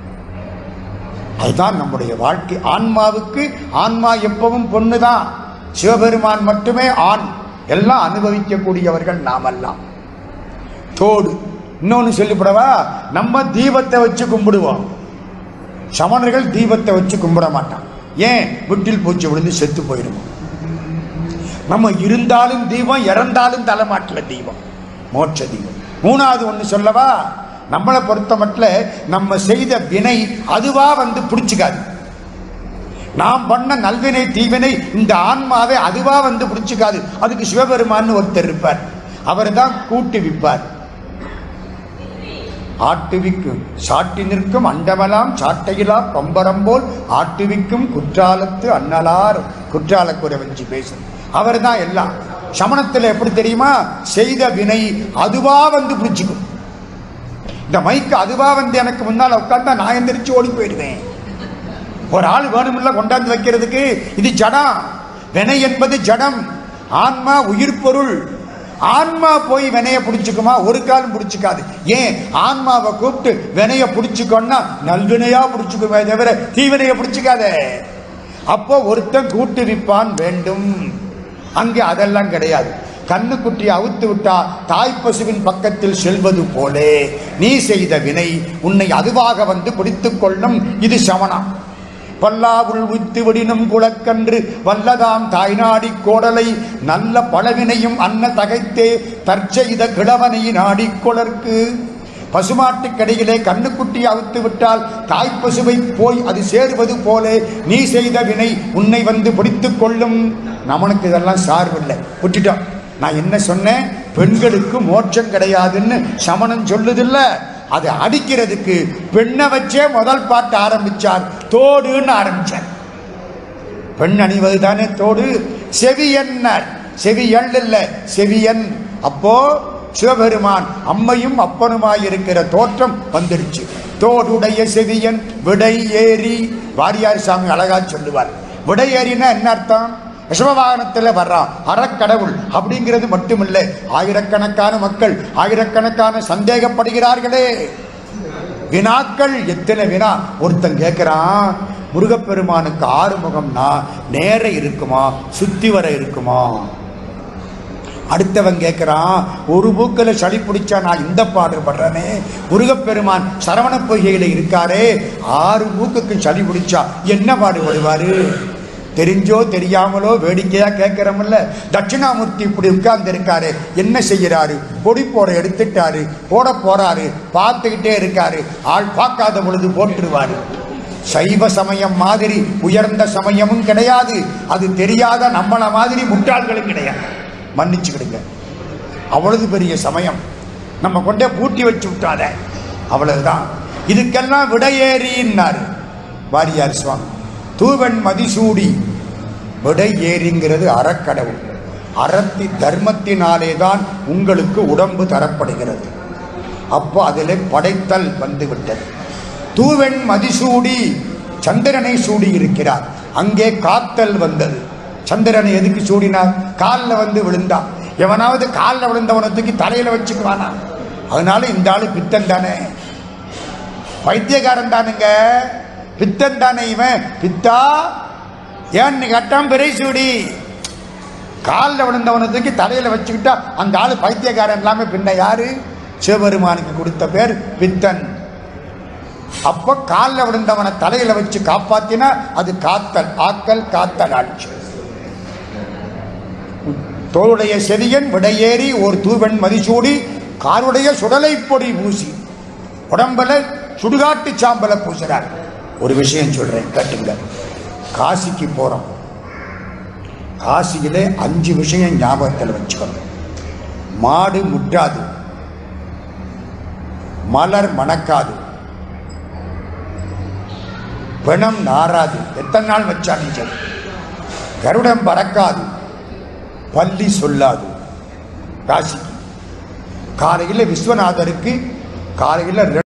அதுதான் நம்முடைய வாழ்க்கை ஆன்மாவுக்கு ஆன்மா எப்பவும் பொண்ணுதான் சிவபெருமான் மட்டுமே ஆண் எல்லாம் அனுபவிக்கக்கூடியவர்கள் நாமெல்லாம் தோடு இன்னொன்று சொல்லிவிடவா நம்ம தீபத்தை வச்சு கும்பிடுவோம் சமணர்கள் தீபத்தை வச்சு கும்பிட மாட்டான் ஏன் விட்டில் பூச்சி விழுந்து செத்து போயிடும் நம்ம இருந்தாலும் தீபம் இறந்தாலும் தலைமாட்டில் தீபம் மோட்ச தீபம் மூணாவது ஒன்று சொல்லவா நம்மளை பொறுத்த மட்டும் நம்ம செய்த வினை அதுவா வந்து பிடிச்சிக்காது நாம் பண்ண நல்வினை தீவினை இந்த ஆன்மாவை அதுவா வந்து பிடிச்சிக்காது அதுக்கு சிவபெருமான்னு ஒருத்தர் இருப்பார் அவர் தான் கூட்டு விப்பார் ஆட்டுவிக்கும் சாட்டி நிற்கும் அண்டமலாம் சாட்டையிலா பம்பரம் போல் ஆட்டுவிக்கும் குற்றாலத்து அண்ணலார் குற்றால குறவஞ்சி பேசும் அவர் தான் எல்லாம் சமணத்தில் எப்படி தெரியுமா செய்த வினை அதுவா வந்து பிடிச்சிக்கும் இந்த மைக்கு அதுவா வந்து எனக்கு முன்னால் உட்கார்ந்தா நான் எந்திரிச்சு ஓடி போயிடுவேன் ஒரு ஆள் வேணுமில்ல கொண்டாந்து வைக்கிறதுக்கு இது ஜடம் வினை என்பது ஜடம் ஆன்மா உயிர் பொருள் ஆன்மா போய் வினைய பிடிச்சுக்குமா ஒரு காலம் பிடிச்சிக்காது ஏன் ஆன்மாவை கூப்பிட்டு வினைய பிடிச்சுக்கோன்னா நல்வினையா பிடிச்சுக்குமே தவிர தீவினைய பிடிச்சிக்காதே அப்போ ஒருத்தன் கூட்டு விப்பான் வேண்டும் அங்கே அதெல்லாம் கிடையாது கண்ணுக்குட்டி அவுத்து விட்டா தாய் பசுவின் பக்கத்தில் செல்வது போலே நீ செய்த வினை உன்னை அதுவாக வந்து பிடித்துக் கொள்ளும் இது சமணம் பல்லாவுள் உய்த்து விடினும் குளக்கன்று வல்லதாம் தாய்நாடி கோடலை நல்ல பழவினையும் அன்ன தகைத்தே தற்செய்த கிழவனை நாடிக்கொளர்க்கு பசுமாட்டுக்கடையிலே கண்ணுக்குட்டி அவுத்து விட்டால் தாய் பசுவை போய் அது சேருவது போலே நீ செய்த வினை உன்னை வந்து பிடித்துக் கொள்ளும் நமனுக்கு இதெல்லாம் சார்பில்லை விட்டுட்டோம் நான் என்ன சொன்னேன் பெண்களுக்கு மோட்சம் கிடையாதுன்னு சமணம் சொல்லுதில்ல அதை அடிக்கிறதுக்கு பெண்ணை வச்சே முதல் பாட்டு ஆரம்பிச்சார் தோடுன்னு ஆரம்பிச்சார் பெண் அணிவது தானே தோடு செவியன்னர் செவியல் இல்ல செவியன் அப்போ சிவபெருமான் அம்மையும் அப்பனுமாய் இருக்கிற தோற்றம் வந்துடுச்சு தோடுடைய செவியன் விடை ஏறி வாரியார் சாமி அழகா சொல்லுவார் விடை ஏறினா என்ன அர்த்தம் ரிஷபவாகனத்தில் வர்றான் அறக்கடவுள் அப்படிங்கிறது மட்டுமில்லை ஆயிரக்கணக்கான மக்கள் ஆயிரக்கணக்கான சந்தேகப்படுகிறார்களே வினாக்கள் எத்தனை வினா ஒருத்தன் கேட்குறான் முருகப்பெருமானுக்கு ஆறு முகம்னா நேர இருக்குமா சுத்தி வர இருக்குமா அடுத்தவன் கேட்குறான் ஒரு பூக்கில் சளி பிடிச்சா நான் இந்த பாடுபடுறேனே முருகப்பெருமான் சரவண பொய்கையில் இருக்காரே ஆறு மூக்குக்கு சளி பிடிச்சா என்ன பாடுபடுவாரு தெரிஞ்சோ தெரியாமலோ வேடிக்கையா கேட்கிறோம்ல தட்சிணாமூர்த்தி இப்படி உட்கார்ந்து இருக்காரு என்ன செய்யறாரு பொடி போட எடுத்துட்டாரு போட போறாரு பார்த்துக்கிட்டே இருக்காரு ஆள் பார்க்காத பொழுது போட்டுருவாரு சைவ சமயம் மாதிரி உயர்ந்த சமயமும் கிடையாது அது தெரியாத நம்மள மாதிரி முட்டாள்களும் கிடையாது மன்னிச்சுக்கிடுங்க அவ்வளவு பெரிய சமயம் நம்ம கொண்டே பூட்டி வச்சு விட்டாத அவ்வளவுதான் இதுக்கெல்லாம் விடையேறின்னாரு வாரியார் சுவாமி தூவன் மதிசூடி விடை ஏறிங்கிறது அறக்கடவுள் அறத்தி தர்மத்தினாலே தான் உங்களுக்கு உடம்பு தரப்படுகிறது அப்போ அதில் படைத்தல் வந்து விட்டது தூவெண் மதிசூடி சந்திரனை சூடி இருக்கிறார் அங்கே காத்தல் வந்தது சந்திரனை எதுக்கு சூடினார் காலில் வந்து விழுந்தான் எவனாவது காலில் விழுந்தவனை தூக்கி தலையில வச்சுக்குவானா அதனால இந்த ஆளு பித்தன் தானே பைத்தியக்காரன் தானுங்க பித்தன் தானே இவன் பித்தா ஏன்னு கேட்டான் பிறைசூடி காலில் விழுந்தவனை தூக்கி தலையில வச்சுக்கிட்டா அந்த ஆளு பைத்தியக்காரன் இல்லாம பின்ன யாரு சிவபெருமானுக்கு கொடுத்த பேர் பித்தன் அப்ப காலில் விழுந்தவனை தலையில வச்சு காப்பாத்தினா அது காத்தல் ஆக்கல் காத்தல் ஆட்சி தோளுடைய செவியன் விடையேறி ஒரு தூவன் மதிசூடி காருடைய சுடலை பொடி பூசி உடம்புல சுடுகாட்டு சாம்பலை பூசுறார் ஒரு விஷயம் சொல்றேன் கேட்டுங்க காசிக்கு போறோம் காசியிலே அஞ்சு விஷயம் ஞாபகத்தில் வச்சுக்கணும் மாடு முட்டாது மலர் மணக்காது பிணம் நாராது எத்தனை நாள் வச்சாலும் சரி கருடம் பறக்காது பள்ளி சொல்லாது காசிக்கு காலையில் விஸ்வநாதருக்கு காலையில்